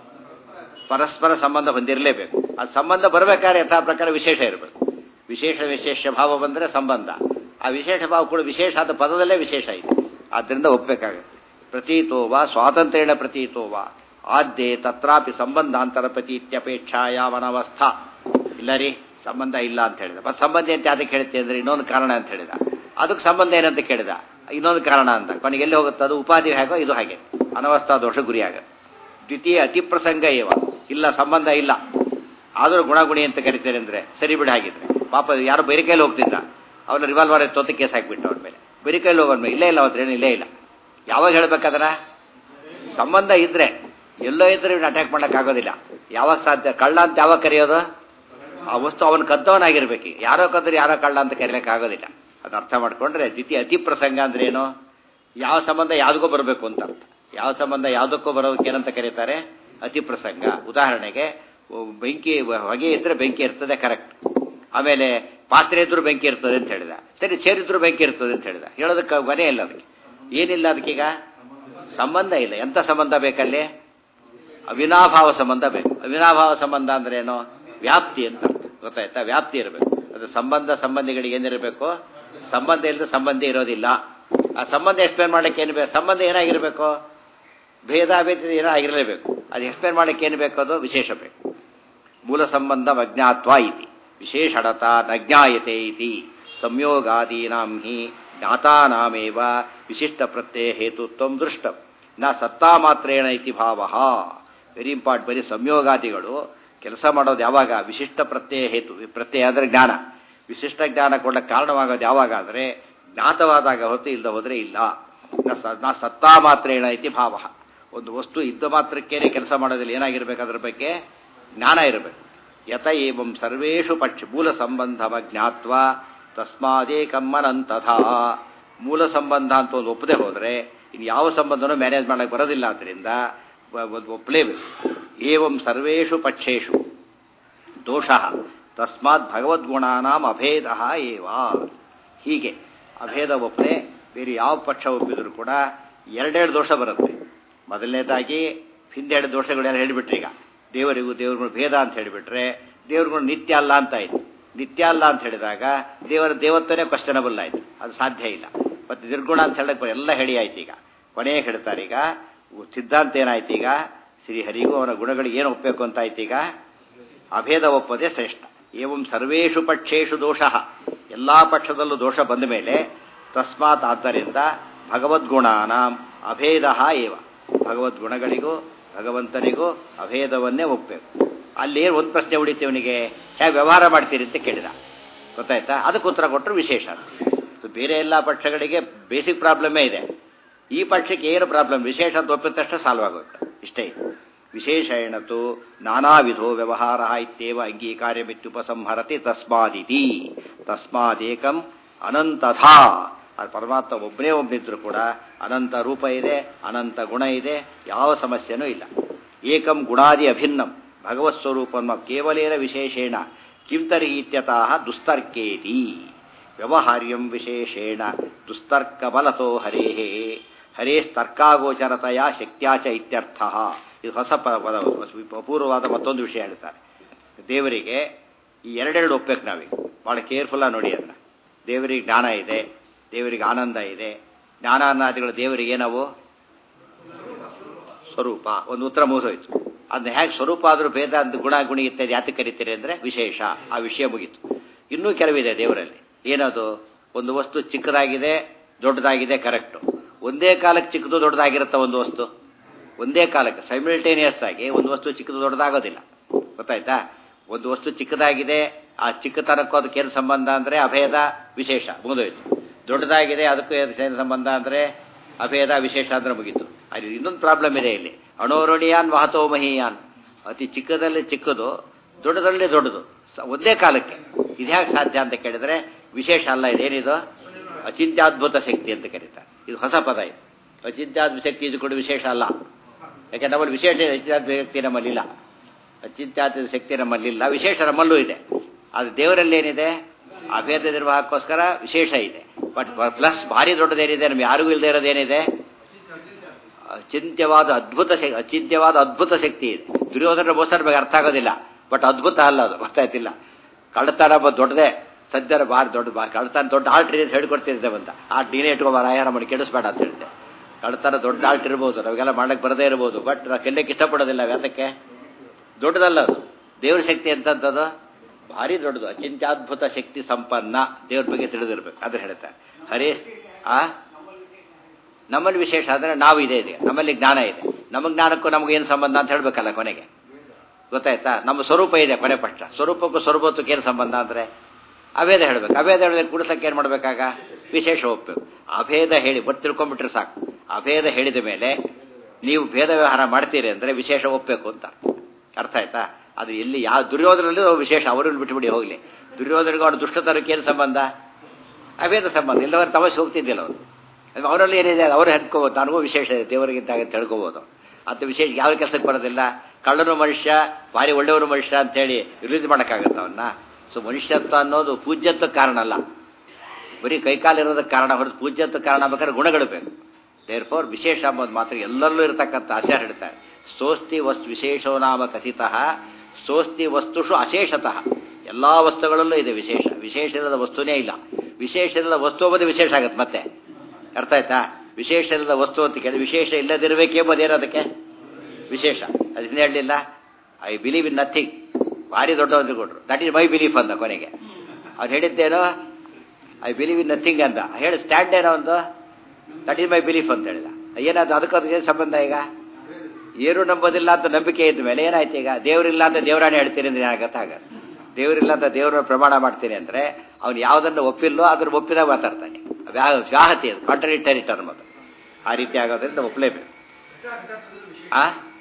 ಪರಸ್ಪರ ಸಂಬಂಧ ಹೊಂದಿರಲೇಬೇಕು ಆ ಸಂಬಂಧ ಬರಬೇಕಾದ್ರೆ ಯಥಾ ಪ್ರಕಾರ ವಿಶೇಷ ಇರಬೇಕು ವಿಶೇಷ ವಿಶೇಷ ಭಾವ ಬಂದರೆ ಸಂಬಂಧ ಆ ವಿಶೇಷ ಭಾವ ಕೂಡ ವಿಶೇಷ ಆದ ಪದದಲ್ಲೇ ವಿಶೇಷ ಇದೆ ಆದ್ದರಿಂದ ಒಪ್ಪಬೇಕಾಗುತ್ತೆ ಪ್ರತೀತೋವ ಸ್ವಾತಂತ್ರ್ಯಣ ಪ್ರತೀತೋವ ಆದ್ಯೆ ತತ್ರಾಪಿ ಸಂಬಂಧಾಂತರ ಪ್ರತೀತ್ಯಪೇಕ್ಷಾಯಾವನವಸ್ಥಾ ಇಲ್ಲ ರೀ ಸಂಬಂಧ ಇಲ್ಲ ಅಂತ ಹೇಳಿದ ಮತ್ತೆ ಸಂಬಂಧ ಅಂತ ಅದಕ್ಕೆ ಹೇಳ್ತೆ ಅಂದ್ರೆ ಇನ್ನೊಂದು ಕಾರಣ ಅಂತ ಹೇಳಿದ ಅದಕ್ಕೆ ಸಂಬಂಧ ಏನಂತ ಕೇಳಿದ ಇನ್ನೊಂದು ಕಾರಣ ಅಂತ ಕೊನೆಗೆ ಎಲ್ಲಿ ಹೋಗುತ್ತೆ ಅದು ಉಪಾಧಿ ಹೇಗೋ ಇದು ಹಾಗೆ ಅನವಸ್ಥಾ ದೋಷ ಗುರಿಯಾಗುತ್ತೆ ದ್ವಿತೀಯ ಅತಿಪ್ರಸಂಗ ಏವ ಇಲ್ಲ ಸಂಬಂಧ ಇಲ್ಲ ಆದರೂ ಗುಣಗುಣಿ ಅಂತ ಕರಿತಾರೆ ಅಂದ್ರೆ ಸರಿ ಬಿಡ ಹಾಗಿದ್ರೆ ಪಾಪ ಯಾರೋ ಬೇರೆ ಕೈಲಿ ಹೋಗ್ತಿದ್ದ ಅವನ ರಿವಾಲ್ವರ್ ತೊತ್ತ ಕೇಸ್ ಹಾಕ್ಬಿಟ್ಟು ಅವ್ರ ಮೇಲೆ ಬೇರೆ ಕೈಲಿ ಹೋಗೋನ್ ಮೇಲೆ ಇಲ್ಲೇ ಇಲ್ಲ ಅವತ್ರ ಏನು ಇಲ್ಲೇ ಇಲ್ಲ ಯಾವಾಗ ಹೇಳ್ಬೇಕಾದ್ರೆ ಸಂಬಂಧ ಇದ್ರೆ ಎಲ್ಲೋ ಇದ್ರೆ ಇವನು ಅಟ್ಯಾಕ್ ಮಾಡೋಕ್ಕಾಗೋದಿಲ್ಲ ಯಾವಾಗ ಸಾಧ್ಯ ಕಳ್ಳ ಅಂತ ಯಾವಾಗ ಕರೆಯೋದು ಆ ವಸ್ತು ಅವನು ಕದ್ದವನಾಗಿರ್ಬೇಕು ಯಾರೋ ಕದ್ರೆ ಯಾರೋ ಕಳ್ಳ ಅಂತ ಕರೆಯಲಿಕ್ಕೆ ಆಗೋದಿಲ್ಲ ಅದು ಅರ್ಥ ಮಾಡ್ಕೊಂಡ್ರೆ ದ್ವಿತೀಯ ಅತಿ ಪ್ರಸಂಗ ಅಂದ್ರೆ ಏನು ಯಾವ ಸಂಬಂಧ ಯಾವುದಕ್ಕೂ ಬರಬೇಕು ಅಂತ ಅರ್ಥ ಯಾವ ಸಂಬಂಧ ಯಾವುದಕ್ಕೂ ಬರೋದಕ್ಕೆ ಏನಂತ ಕರೀತಾರೆ ಅತಿ ಪ್ರಸಂಗ ಉದಾಹರಣೆಗೆ ಬೆಂಕಿ ಹೊಗೆ ಇದ್ರೆ ಬೆಂಕಿ ಇರ್ತದೆ ಕರೆಕ್ಟ್ ಆಮೇಲೆ ಪಾತ್ರೆ ಇದ್ರೂ ಬೆಂಕಿ ಇರ್ತದೆ ಅಂತ ಹೇಳಿದ ಸರಿ ಸೇರಿದ್ರು ಬೆಂಕಿ ಇರ್ತದೆ ಅಂತ ಹೇಳಿದ ಹೇಳೋದಕ್ಕೆ ಮನೆ ಇಲ್ಲ ಅದಕ್ಕೆ ಏನಿಲ್ಲ ಅದಕ್ಕೀಗ ಸಂಬಂಧ ಇಲ್ಲ ಎಂಥ ಸಂಬಂಧ ಬೇಕಲ್ಲಿ ಅವಿನಾಭಾವ ಸಂಬಂಧ ಬೇಕು ಅವಿನಾಭಾವ ಸಂಬಂಧ ಅಂದ್ರೆ ಏನು ವ್ಯಾಪ್ತಿ ಅಂತ ಅರ್ಥ ಗೊತ್ತಾಯ್ತಾ ವ್ಯಾಪ್ತಿ ಇರಬೇಕು ಅದು ಸಂಬಂಧ ಸಂಬಂಧಿಗಳಿಗೆ ಏನಿರಬೇಕು ಸಂಬಂಧ ಇಲ್ಲದೆ ಸಂಬಂಧ ಇರೋದಿಲ್ಲ ಆ ಸಂಬಂಧ ಎಕ್ಸ್ಪ್ಲೇನ್ ಮಾಡ್ಲಿಕ್ಕೆ ಏನು ಬೇಕು ಸಂಬಂಧ ಏನಾಗಿರಬೇಕು ಭೇದ ಭೇದ ಏನೋ ಆಗಿರಲೇಬೇಕು ಅದು ಎಕ್ಸ್ಪ್ಲೇನ್ ಮಾಡ್ಲಿಕ್ಕೆ ಏನು ಬೇಕು ಅದು ವಿಶೇಷ ಬೇಕು ಮೂಲ ಸಂಬಂಧ ಅಜ್ಞಾತ್ವ ಇತಿ ವಿಶೇಷಣತ ನಜ್ಞಾಯತೆ ಇತಿ ಸಂಯೋಗಾದೀನಾಂ ಹಿ ಜ್ಞಾತಾನಾಮೇವ ವಿಶಿಷ್ಟ ಪ್ರತ್ಯಯ ಹೇತುತ್ವ ದೃಷ್ಟ ನ ಸತ್ತಾ ಮಾತ್ರೇಣ ಇತಿ ಭಾವ ವೆರಿ ಇಂಪಾರ್ಟ್ ಬರೀ ಸಂಯೋಗಾದಿಗಳು ಕೆಲಸ ಮಾಡೋದು ಯಾವಾಗ ವಿಶಿಷ್ಟ ಪ್ರತ್ಯಯ ಹೇತು ಪ್ರತ್ಯಯ ಅಂದರೆ ಜ್ಞಾನ ವಿಶಿಷ್ಟ ಜ್ಞಾನ ಕೊಡಕ್ಕೆ ಕಾರಣವಾಗೋದು ಯಾವಾಗ ಅಂದರೆ ಜ್ಞಾತವಾದಾಗ ಹೊರತು ಇಲ್ಲದ ಹೋದರೆ ಇಲ್ಲ ನಾ ಸತ್ತಾ ಮಾತ್ರೇಣ ಇತಿ ಭಾವ ಒಂದು ವಸ್ತು ಇದ್ದ ಮಾತ್ರಕ್ಕೇನೆ ಕೆಲಸ ಮಾಡೋದ್ರಲ್ಲಿ ಏನಾಗಿರ್ಬೇಕು ಅದ್ರ ಬಗ್ಗೆ ಜ್ಞಾನ ಇರಬೇಕು ಯತ ಏವಂ ಸರ್ವೇಷು ಪಕ್ಷ ಮೂಲ ಸಂಬಂಧವ ಜ್ಞಾತ್ವ ತಸ್ಮಾದೇಕಮ್ಮನಂತಥಾ ಮೂಲ ಸಂಬಂಧ ಅಂತ ಒಂದು ಒಪ್ಪದೆ ಹೋದರೆ ಇನ್ನು ಯಾವ ಸಂಬಂಧನೂ ಮ್ಯಾನೇಜ್ ಮಾಡಕ್ಕೆ ಬರೋದಿಲ್ಲ ಆದ್ದರಿಂದ ಒಂದು ಒಪ್ಪಲೇಬೇಕು ಏವಂ ಸರ್ವೇಷು ಪಕ್ಷೇಶು ದೋಷ ತಸ್ಮಾತ್ ಭಗವದ್ಗುಣಾನಾಂ ಅಭೇದ ಏವ ಹೀಗೆ ಅಭೇದ ಒಪ್ಪದೆ ಬೇರೆ ಯಾವ ಪಕ್ಷ ಒಪ್ಪಿದ್ರು ಕೂಡ ಎರಡೆರಡು ದೋಷ ಬರುತ್ತೆ ಮೊದಲನೇದಾಗಿ ಹಿಂದೆರಡು ದೋಷಗಳೆಲ್ಲ ಹೇಳಿಬಿಟ್ರಿ ಈಗ ದೇವರಿಗೂ ದೇವ್ರಿಗೂ ಭೇದ ಅಂತ ಹೇಳಿಬಿಟ್ರೆ ದೇವ್ರಿಗೂ ನಿತ್ಯ ಅಲ್ಲ ಅಂತ ಆಯ್ತು ನಿತ್ಯ ಅಲ್ಲ ಅಂತ ಹೇಳಿದಾಗ ದೇವರ ದೇವತ್ವನೇ ಕ್ವಶನಬಲ್ ಆಯ್ತು ಅದು ಸಾಧ್ಯ ಇಲ್ಲ ಮತ್ತು ನಿರ್ಗುಣ ಅಂತ ಹೇಳಕ್ಕೆ ಎಲ್ಲ ಹೇಳಿ ಆಯ್ತು ಈಗ ಕೊನೆಗೆ ಹೇಳ್ತಾರೆ ಈಗ ಸಿದ್ಧಾಂತ ಏನಾಯ್ತು ಈಗ ಶ್ರೀಹರಿಗೂ ಅವನ ಗುಣಗಳಿಗೆ ಏನು ಒಪ್ಪಬೇಕು ಅಂತ ಆಯ್ತು ಈಗ ಅಭೇದ ಒಪ್ಪದೆ ಶ್ರೇಷ್ಠ ಏವಂ ಸರ್ವೇಷು ಪಕ್ಷೇಶು ದೋಷ ಎಲ್ಲ ಪಕ್ಷದಲ್ಲೂ ದೋಷ ಬಂದ ಮೇಲೆ ತಸ್ಮಾತ್ ಆದ್ದರಿಂದ ಭಗವದ್ಗುಣಾನಾಂ ಅಭೇದ ಏವ ಭಗವದ್ಗುಣಗಳಿಗೂ ಭಗವಂತನಿಗೂ ಅಭೇದವನ್ನೇ ಒಪ್ಪಬೇಕು ಅಲ್ಲಿ ಒಂದು ಪ್ರಶ್ನೆ ಉಳಿತು ಇವನಿಗೆ ಹೇಗೆ ವ್ಯವಹಾರ ಮಾಡ್ತೀರಿ ಅಂತ ಕೇಳಿದ ಗೊತ್ತಾಯ್ತಾ ಅದಕ್ಕೆ ಉತ್ತರ ಕೊಟ್ಟರು ವಿಶೇಷ ಬೇರೆ ಎಲ್ಲ ಪಕ್ಷಗಳಿಗೆ ಬೇಸಿಕ್ ಪ್ರಾಬ್ಲಮೇ ಇದೆ ಈ ಪಕ್ಷಕ್ಕೆ ಏನು ಪ್ರಾಬ್ಲಮ್ ವಿಶೇಷ ಅಂತ ಒಪ್ಪಿದ ತಕ್ಷಣ ಸಾಲ್ವ್ ಆಗುತ್ತೆ ಇಷ್ಟೇ ಇದೆ ವಿಶೇಷಣತು ನಾನಾ ವಿಧೋ ವ್ಯವಹಾರ ಇತ್ಯೇವ ಅಂಗೀಕಾರ್ಯಮಿತ್ಯುಪಸಂಹರತಿ ತಸ್ಮಾದಿತಿ ತಸ್ಮಾದೇಕಂ ಅನಂತಥಾ ಅದು ಪರಮಾತ್ಮ ಒಬ್ಬನೇ ಒಬ್ಬಿದ್ರು ಕೂಡ ಅನಂತ ರೂಪ ಇದೆ ಅನಂತ ಗುಣ ಇದೆ ಯಾವ ಸಮಸ್ಯೆನೂ ಇಲ್ಲ ಏಕಂ ಗುಣಾದಿ ಅಭಿನ್ನಂ ಭಗವತ್ ಸ್ವರೂಪಂ ಕೇವಲೇನ ವಿಶೇಷೇಣ ಕಿಂತರಿ ಇತ್ಯತಃ ದುಸ್ತರ್ಕೇತಿ ವ್ಯವಹಾರ್ಯಂ ವಿಶೇಷೇಣ ದುಸ್ತರ್ಕಬಲತೋ ಹರೇಹೇ ಹರೇಸ್ತರ್ಕಾಗೋಚರತೆಯ ಶಕ್ತ್ಯಾಚ ಇತ್ಯರ್ಥ ಇದು ಹೊಸ ಪದ ಅಪೂರ್ವವಾದ ಮತ್ತೊಂದು ವಿಷಯ ಹೇಳ್ತಾರೆ ದೇವರಿಗೆ ಈ ಎರಡೆರಡು ಒಪ್ಪಬೇಕು ನಾವೀಗ ಭಾಳ ಕೇರ್ಫುಲ್ಲಾಗಿ ನೋಡಿ ಅದನ್ನ ದೇವರಿಗೆ ಜ್ಞಾನ ಇದೆ ದೇವರಿಗೆ ಆನಂದ ಇದೆ ಜ್ಞಾನಾನಾದಿಗಳು ದೇವರಿಗೆ ಏನವು ಸ್ವರೂಪ ಒಂದು ಉತ್ತರ ಮುಗಿಸೋಯ್ತು ಅದನ್ನ ಹೇಗೆ ಸ್ವರೂಪ ಆದರೂ ಭೇದ ಅಂತ ಗುಣ ಗುಣಿ ಇತ್ಯಾದಿ ಯಾತಕ್ಕೆ ಕರಿತೀರಿ ಅಂದರೆ ವಿಶೇಷ ಆ ವಿಷಯ ಮುಗೀತು ಇನ್ನೂ ಕೆಲವಿದೆ ದೇವರಲ್ಲಿ ಏನದು ಒಂದು ವಸ್ತು ಚಿಕ್ಕದಾಗಿದೆ ದೊಡ್ಡದಾಗಿದೆ ಕರೆಕ್ಟು ಒಂದೇ ಕಾಲಕ್ಕೆ ಚಿಕ್ಕದು ದೊಡ್ಡದಾಗಿರುತ್ತೆ ಒಂದು ವಸ್ತು ಒಂದೇ ಕಾಲಕ್ಕೆ ಸೈಮಿಲ್ಟೇನಿಯಸ್ ಆಗಿ ಒಂದು ವಸ್ತು ಚಿಕ್ಕದು ದೊಡ್ಡದಾಗೋದಿಲ್ಲ ಗೊತ್ತಾಯ್ತಾ ಒಂದು ವಸ್ತು ಚಿಕ್ಕದಾಗಿದೆ ಆ ಚಿಕ್ಕತನಕ್ಕೂ ಅದಕ್ಕೆ ಏನು ಸಂಬಂಧ ಅಂದರೆ ಅಭೇದ ವಿಶೇಷ ಮುಗಿದೋಯ್ತು ದೊಡ್ಡದಾಗಿದೆ ಅದಕ್ಕೂ ಏನು ಸಂಬಂಧ ಅಂದರೆ ಅಭೇದ ವಿಶೇಷ ಅಂದ್ರೆ ಮುಗೀತು ಅಲ್ಲಿ ಇನ್ನೊಂದು ಪ್ರಾಬ್ಲಮ್ ಇದೆ ಇಲ್ಲಿ ಅಣೋರಣೀಯಾನ್ ಮಹತೋ ಮಹೀಯಾನ್ ಅತಿ ಚಿಕ್ಕದಲ್ಲಿ ಚಿಕ್ಕದು ದೊಡ್ಡದಲ್ಲಿ ದೊಡ್ಡದು ಒಂದೇ ಕಾಲಕ್ಕೆ ಇದ್ಯಾಕೆ ಸಾಧ್ಯ ಅಂತ ಕೇಳಿದ್ರೆ ವಿಶೇಷ ಅಲ್ಲ ಇದೇನಿದು ಅಚಿಂತ್ಯಾದ್ಭುತ ಶಕ್ತಿ ಅಂತ ಕರೀತಾರೆ ಇದು ಹೊಸ ಪದ ಇದು ಅಚಿಂತ್ಯಾದ್ಭುತ ಶಕ್ತಿ ಇದು ಕೂಡ ವಿಶೇಷ ಅಲ್ಲ ಯಾಕೆ ನಮ್ಮಲ್ಲಿ ವಿಶೇಷ ಅಚಿಂತ್ಯಾದ್ಭುತ ಶಕ್ತಿ ನಮ್ಮಲ್ಲಿಲ್ಲ ಅಚಿಂತ್ಯಾದ್ಭುತ ಶಕ್ತಿ ನಮ್ಮಲ್ಲಿಲ್ಲ ವಿಶೇಷ ನಮ್ಮಲ್ಲೂ ಇದೆ ಅದು ದೇವರಲ್ಲಿ ಏನಿದೆ ಅಭೇದ ನಿರ್ವಾಹಕ್ಕೋಸ್ಕರ ವಿಶೇಷ ಇದೆ ಬಟ್ ಪ್ಲಸ್ ಭಾರಿ ದೊಡ್ಡದೇನಿದೆ ನಮ್ಗೆ ಯಾರಿಗೂ ಇಲ್ಲದೆ ಇರೋದೇನಿದೆ ಅಚಿಂತ್ಯವಾದ ಅದ್ಭುತ ಶಕ್ತಿ ಅಚಿಂತ್ಯವಾದ ಅದ್ಭುತ ಶಕ್ತಿ ಇದೆ ದುರ್ಯೋಧನ ಮೋಸ ನಮಗೆ ಅರ್ಥ ಆಗೋದಿಲ್ಲ ಬಟ್ ಅದ್ಭುತ ಅಲ್ಲ ಅದು ಗೊತ್ತಾಯ್ತಿಲ್ಲ ಕಳ್ಳತನ ದೊಡ್ಡದೇ ಸದ್ಯರ ಭಾರಿ ದೊಡ್ಡ ಬಾ ಕಳ್ಳತನ ದೊಡ್ಡ ಆಲ್ಟ್ ಅಂತ ಹೇಳ್ಕೊಡ್ತಿದ್ದೆ ಅಂತ ಆ ನೀನೇ ಇಟ್ಕೋ ರಾಯರ ಮಾಡಿ ಕೆಡಿಸ್ಬೇಡ ಅಂತ ಹೇಳಿದೆ ಕಳ್ಳತನ ದೊಡ್ಡ ಆಲ್ಟ್ ಇರ್ಬೋದು ನಮಗೆಲ್ಲ ಮಾಡಕ್ಕೆ ಬರದೇ ಇರ್ಬೋದು ಬಟ್ ನಾವು ಕೆಲ್ಲಕ್ಕೆ ಇಷ್ಟಪಡೋದಿಲ್ಲ ಯಾತಕ್ಕೆ ದೊಡ್ಡದಲ್ಲ ಅದು ದೇವ್ರ ಶಕ್ತಿ ಅಂತಂಥದ್ದು ಭಾರಿ ದೊಡ್ಡದು ಅಚಿಂತ್ಯಾದ್ಭುತ ಶಕ್ತಿ ಸಂಪನ್ನ ದೇವ್ರ ಬಗ್ಗೆ ತಿಳಿದಿರ್ಬೇಕು ಅದು ಹೇಳ್ತಾರೆ ಹರೇ ಆ ನಮ್ಮಲ್ಲಿ ವಿಶೇಷ ಅಂದರೆ ನಾವು ಇದೆ ಇದೆ ನಮ್ಮಲ್ಲಿ ಜ್ಞಾನ ಇದೆ ನಮ್ಮ ಜ್ಞಾನಕ್ಕೂ ನಮಗೇನು ಸಂಬಂಧ ಅಂತ ಹೇಳಬೇಕಲ್ಲ ಕೊನೆಗೆ ಗೊತ್ತಾಯ್ತಾ ನಮ್ಮ ಸ್ವರೂಪ ಇದೆ ಕೊನೆ ಪಕ್ಷ ಸ್ವರೂಪಕ್ಕೂ ಸ್ವರೂಪತ್ವಕ್ಕೆ ಏನು ಸಂಬಂಧ ಅಂದರೆ ಅಭೇದ ಹೇಳಬೇಕು ಅಭೇದ ಹೇಳಿದ್ರೆ ಕುಡಿಸಕ್ಕೆ ಏನು ಮಾಡಬೇಕಾಗ ವಿಶೇಷ ಒಪ್ಪಬೇಕು ಅಭೇದ ಹೇಳಿ ಬಟ್ ತಿಳ್ಕೊಂಡ್ಬಿಟ್ರೆ ಸಾಕು ಅಭೇದ ಹೇಳಿದ ಮೇಲೆ ನೀವು ಭೇದ ವ್ಯವಹಾರ ಮಾಡ್ತೀರಿ ಅಂದರೆ ವಿಶೇಷ ಒಪ್ಪಬೇಕು ಅಂತ ಅರ್ಥ ಆಯ್ತಾ ಅದು ಎಲ್ಲಿ ಯಾವ ದುರ್ಯೋಧನಲ್ಲಿ ವಿಶೇಷ ಅವರನ್ನು ಬಿಟ್ಟುಬಿಡಿ ಹೋಗಲಿ ದುರ್ಯೋಧನಿಗೆ ಅವನು ದುಷ್ಟತನಕ್ಕೆ ಏನು ಸಂಬಂಧ ಅಭೇದ ಸಂಬಂಧ ಇಲ್ಲವರು ತಮಸ್ಸೆ ಹೋಗ್ತಿದ್ದಿಲ್ಲ ಅವರು ಅವರಲ್ಲಿ ಏನಿದೆ ಅವರು ಹೆಡ್ಕೋಬೋದು ನನಗೂ ವಿಶೇಷ ಇದೆ ದೇವರಿಗಿಂತ ಅಂತ ಹೇಳ್ಕೋಬೋದು ಅಂತ ವಿಶೇಷ ಯಾವ ಕೆಲಸಕ್ಕೆ ಬರೋದಿಲ್ಲ ಕಳ್ಳನು ಮನುಷ್ಯ ಭಾರಿ ಒಳ್ಳೆಯವರು ಮನುಷ್ಯ ಅಂತೇಳಿ ರಿಲೀಸ್ ಮಾಡೋಕ್ಕಾಗತ್ತ ಅವನ್ನ ಸೊ ಮನುಷ್ಯತ್ವ ಅನ್ನೋದು ಪೂಜ್ಯತ್ವ ಕಾರಣ ಅಲ್ಲ ಬರೀ ಕೈಕಾಲಿರೋದಕ್ಕೆ ಕಾರಣ ಹೊರತು ಪೂಜ್ಯತ್ವ ಕಾರಣ ಬೇಕಾದ್ರೆ ಗುಣಗಳು ಬೇಕು ದೇರ್ ಫೋರ್ ವಿಶೇಷ ಅಂಬೋದು ಮಾತ್ರ ಎಲ್ಲರಲ್ಲೂ ಇರತಕ್ಕಂಥ ಆಚಾರ ಹೇಳ್ತಾರೆ ಸೋಸ್ತಿ ವಸ್ತು ವಿಶೇಷೋ ನಾಮ ಕಥಿತ ಸೋಸ್ತಿ ವಸ್ತುಷು ಅಶೇಷತಃ ಎಲ್ಲ ವಸ್ತುಗಳಲ್ಲೂ ಇದೆ ವಿಶೇಷ ವಿಶೇಷದ ವಸ್ತುನೇ ಇಲ್ಲ ವಿಶೇಷದ ವಸ್ತು ಅಂಬುದು ವಿಶೇಷ ಆಗುತ್ತೆ ಮತ್ತೆ ಅರ್ಥ ಆಯ್ತಾ ವಿಶೇಷದ ವಸ್ತು ಅಂತ ಕೇಳಿ ವಿಶೇಷ ಇಲ್ಲದಿರಬೇಕೆಂಬುದೇನು ಅದಕ್ಕೆ ವಿಶೇಷ ಅದನ್ನ ಹೇಳಲಿಲ್ಲ ಐ ಬಿಲೀವ್ ಇನ್ ನಥಿಂಗ್ ಭಾರಿ ದೊಡ್ಡ ಒಂದು ಕೊಟ್ರು ದಟ್ ಈಸ್ ಮೈ ಬಿಲೀಫ್ ಅಂದ ಕೊನೆಗೆ ಅವ್ನು ಹೇಳಿದ್ದೇನೋ ಐ ಬಿಲೀವ್ ಇನ್ ನಥಿಂಗ್ ಅಂತ ಹೇಳಿ ಸ್ಟ್ಯಾಂಡ್ ಏನೋ ಒಂದು ದಟ್ ಈಸ್ ಮೈ ಬಿಲೀಫ್ ಅಂತ ಹೇಳಿದ ಏನಾದ್ರು ಅದಕ್ಕೆ ಅದಕ್ಕೆ ಸಂಬಂಧ ಈಗ ಏನು ನಂಬೋದಿಲ್ಲ ಅಂತ ನಂಬಿಕೆ ಇದ್ದ ಮೇಲೆ ಏನಾಯ್ತು ಈಗ ದೇವರಿಲ್ಲ ಅಂತ ದೇವರಾಣೆ ಹೇಳ್ತೀನಿ ಅಂದ್ರೆ ಏನಾಗತ್ತೆ ಆಗ ದೇವರಿಲ್ಲ ಅಂತ ದೇವರ ಪ್ರಮಾಣ ಮಾಡ್ತೀನಿ ಅಂದ್ರೆ ಅವ್ನು ಯಾವುದನ್ನು ಒಪ್ಪಿಲ್ಲೋ ಅದ್ರ ಒಪ್ಪಿದಾಗ ಮಾತಾಡ್ತಾನೆ ವ್ಯಾಹತಿ ಅದು ಕಾಂಟ್ರಡಿಕ್ಟರಿ ಟರ್ಮ್ ಅದು ಆ ರೀತಿ ಆಗೋದ್ರಿಂದ ಒಪ್ಪಲೇಬೇಕು ಆ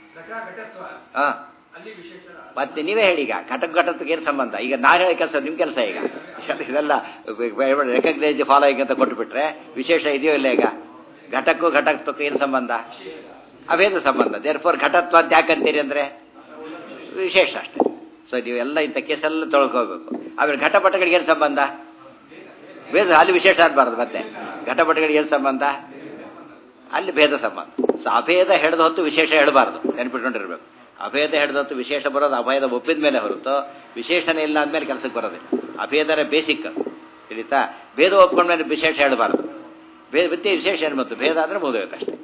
ಆ ಮತ್ತೆ ನೀವೇ ಹೇಳಿ ಈಗ ಘಟಕ ಘಟತ್ವಕ್ಕೆ ಏನು ಸಂಬಂಧ ಈಗ ನಾನು ಹೇಳೋ ಕೆಲಸ ನಿಮ್ಮ ಕೆಲಸ ಈಗ ಇದೆಲ್ಲ ರೆಕಗ್ನೈಸ್ ಫಾಲೋಯಿಂಗ್ ಅಂತ ಕೊಟ್ಟುಬಿಟ್ರೆ ವಿಶೇಷ ಇದೆಯೋ ಇಲ್ಲ ಈಗ ಘಟಕ್ಕೂ ಘಟಕತ್ವಕ್ಕೂ ಏನು ಸಂಬಂಧ ಅವೇನು ಸಂಬಂಧ ದೇರ್ ಫೋರ್ ಘಟತ್ವ ಅಂತ ಯಾಕಂತೀರಿ ಅಂದರೆ ವಿಶೇಷ ಅಷ್ಟೇ ಸೊ ನೀವೆಲ್ಲ ಇಂಥ ಕೇಸೆಲ್ಲ ತೊಳ್ಕೋಬೇಕು ಆಮೇಲೆ ಘಟಪಟಗಳಿಗೆ ಏನು ಸಂಬಂಧ ಭೇದ ಅಲ್ಲಿ ವಿಶೇಷ ಆಗಬಾರ್ದು ಮತ್ತೆ ಘಟಪಟಗಳಿಗೆ ಏನು ಸಂಬಂಧ ಅಲ್ಲಿ ಭೇದ ಸಂಬಂಧ ಸೊ ಅಭೇದ ಹಿಡಿದ ಹೊತ್ತು ವಿಶೇಷ ಹೇಳಬಾರ್ದು ನೆನಪಿಟ್ಕೊಂಡಿರ್ಬೇಕು ಅಭೇದ ಹಿಡಿದ ಹೊತ್ತು ವಿಶೇಷ ಬರೋದು ಅಭೇದ ಒಪ್ಪಿದ ಮೇಲೆ ಹೊರತು ವಿಶೇಷನೇ ಇಲ್ಲ ಅಂದಮೇಲೆ ಕೆಲಸಕ್ಕೆ ಬರೋದಿಲ್ಲ ಅಭೇದನೇ ಬೇಸಿಕ್ ತಿಳಿತಾ ಭೇದ ಒಪ್ಕೊಂಡ್ಮೇಲೆ ವಿಶೇಷ ಹೇಳಬಾರ್ದು ಭೇದ ಮತ್ತೆ ವಿಶೇಷ ಏನು ಮತ್ತು ಭೇದ ಅಂದರೆ ಮುಗಿದೋಯ್ತು ಅಷ್ಟೇ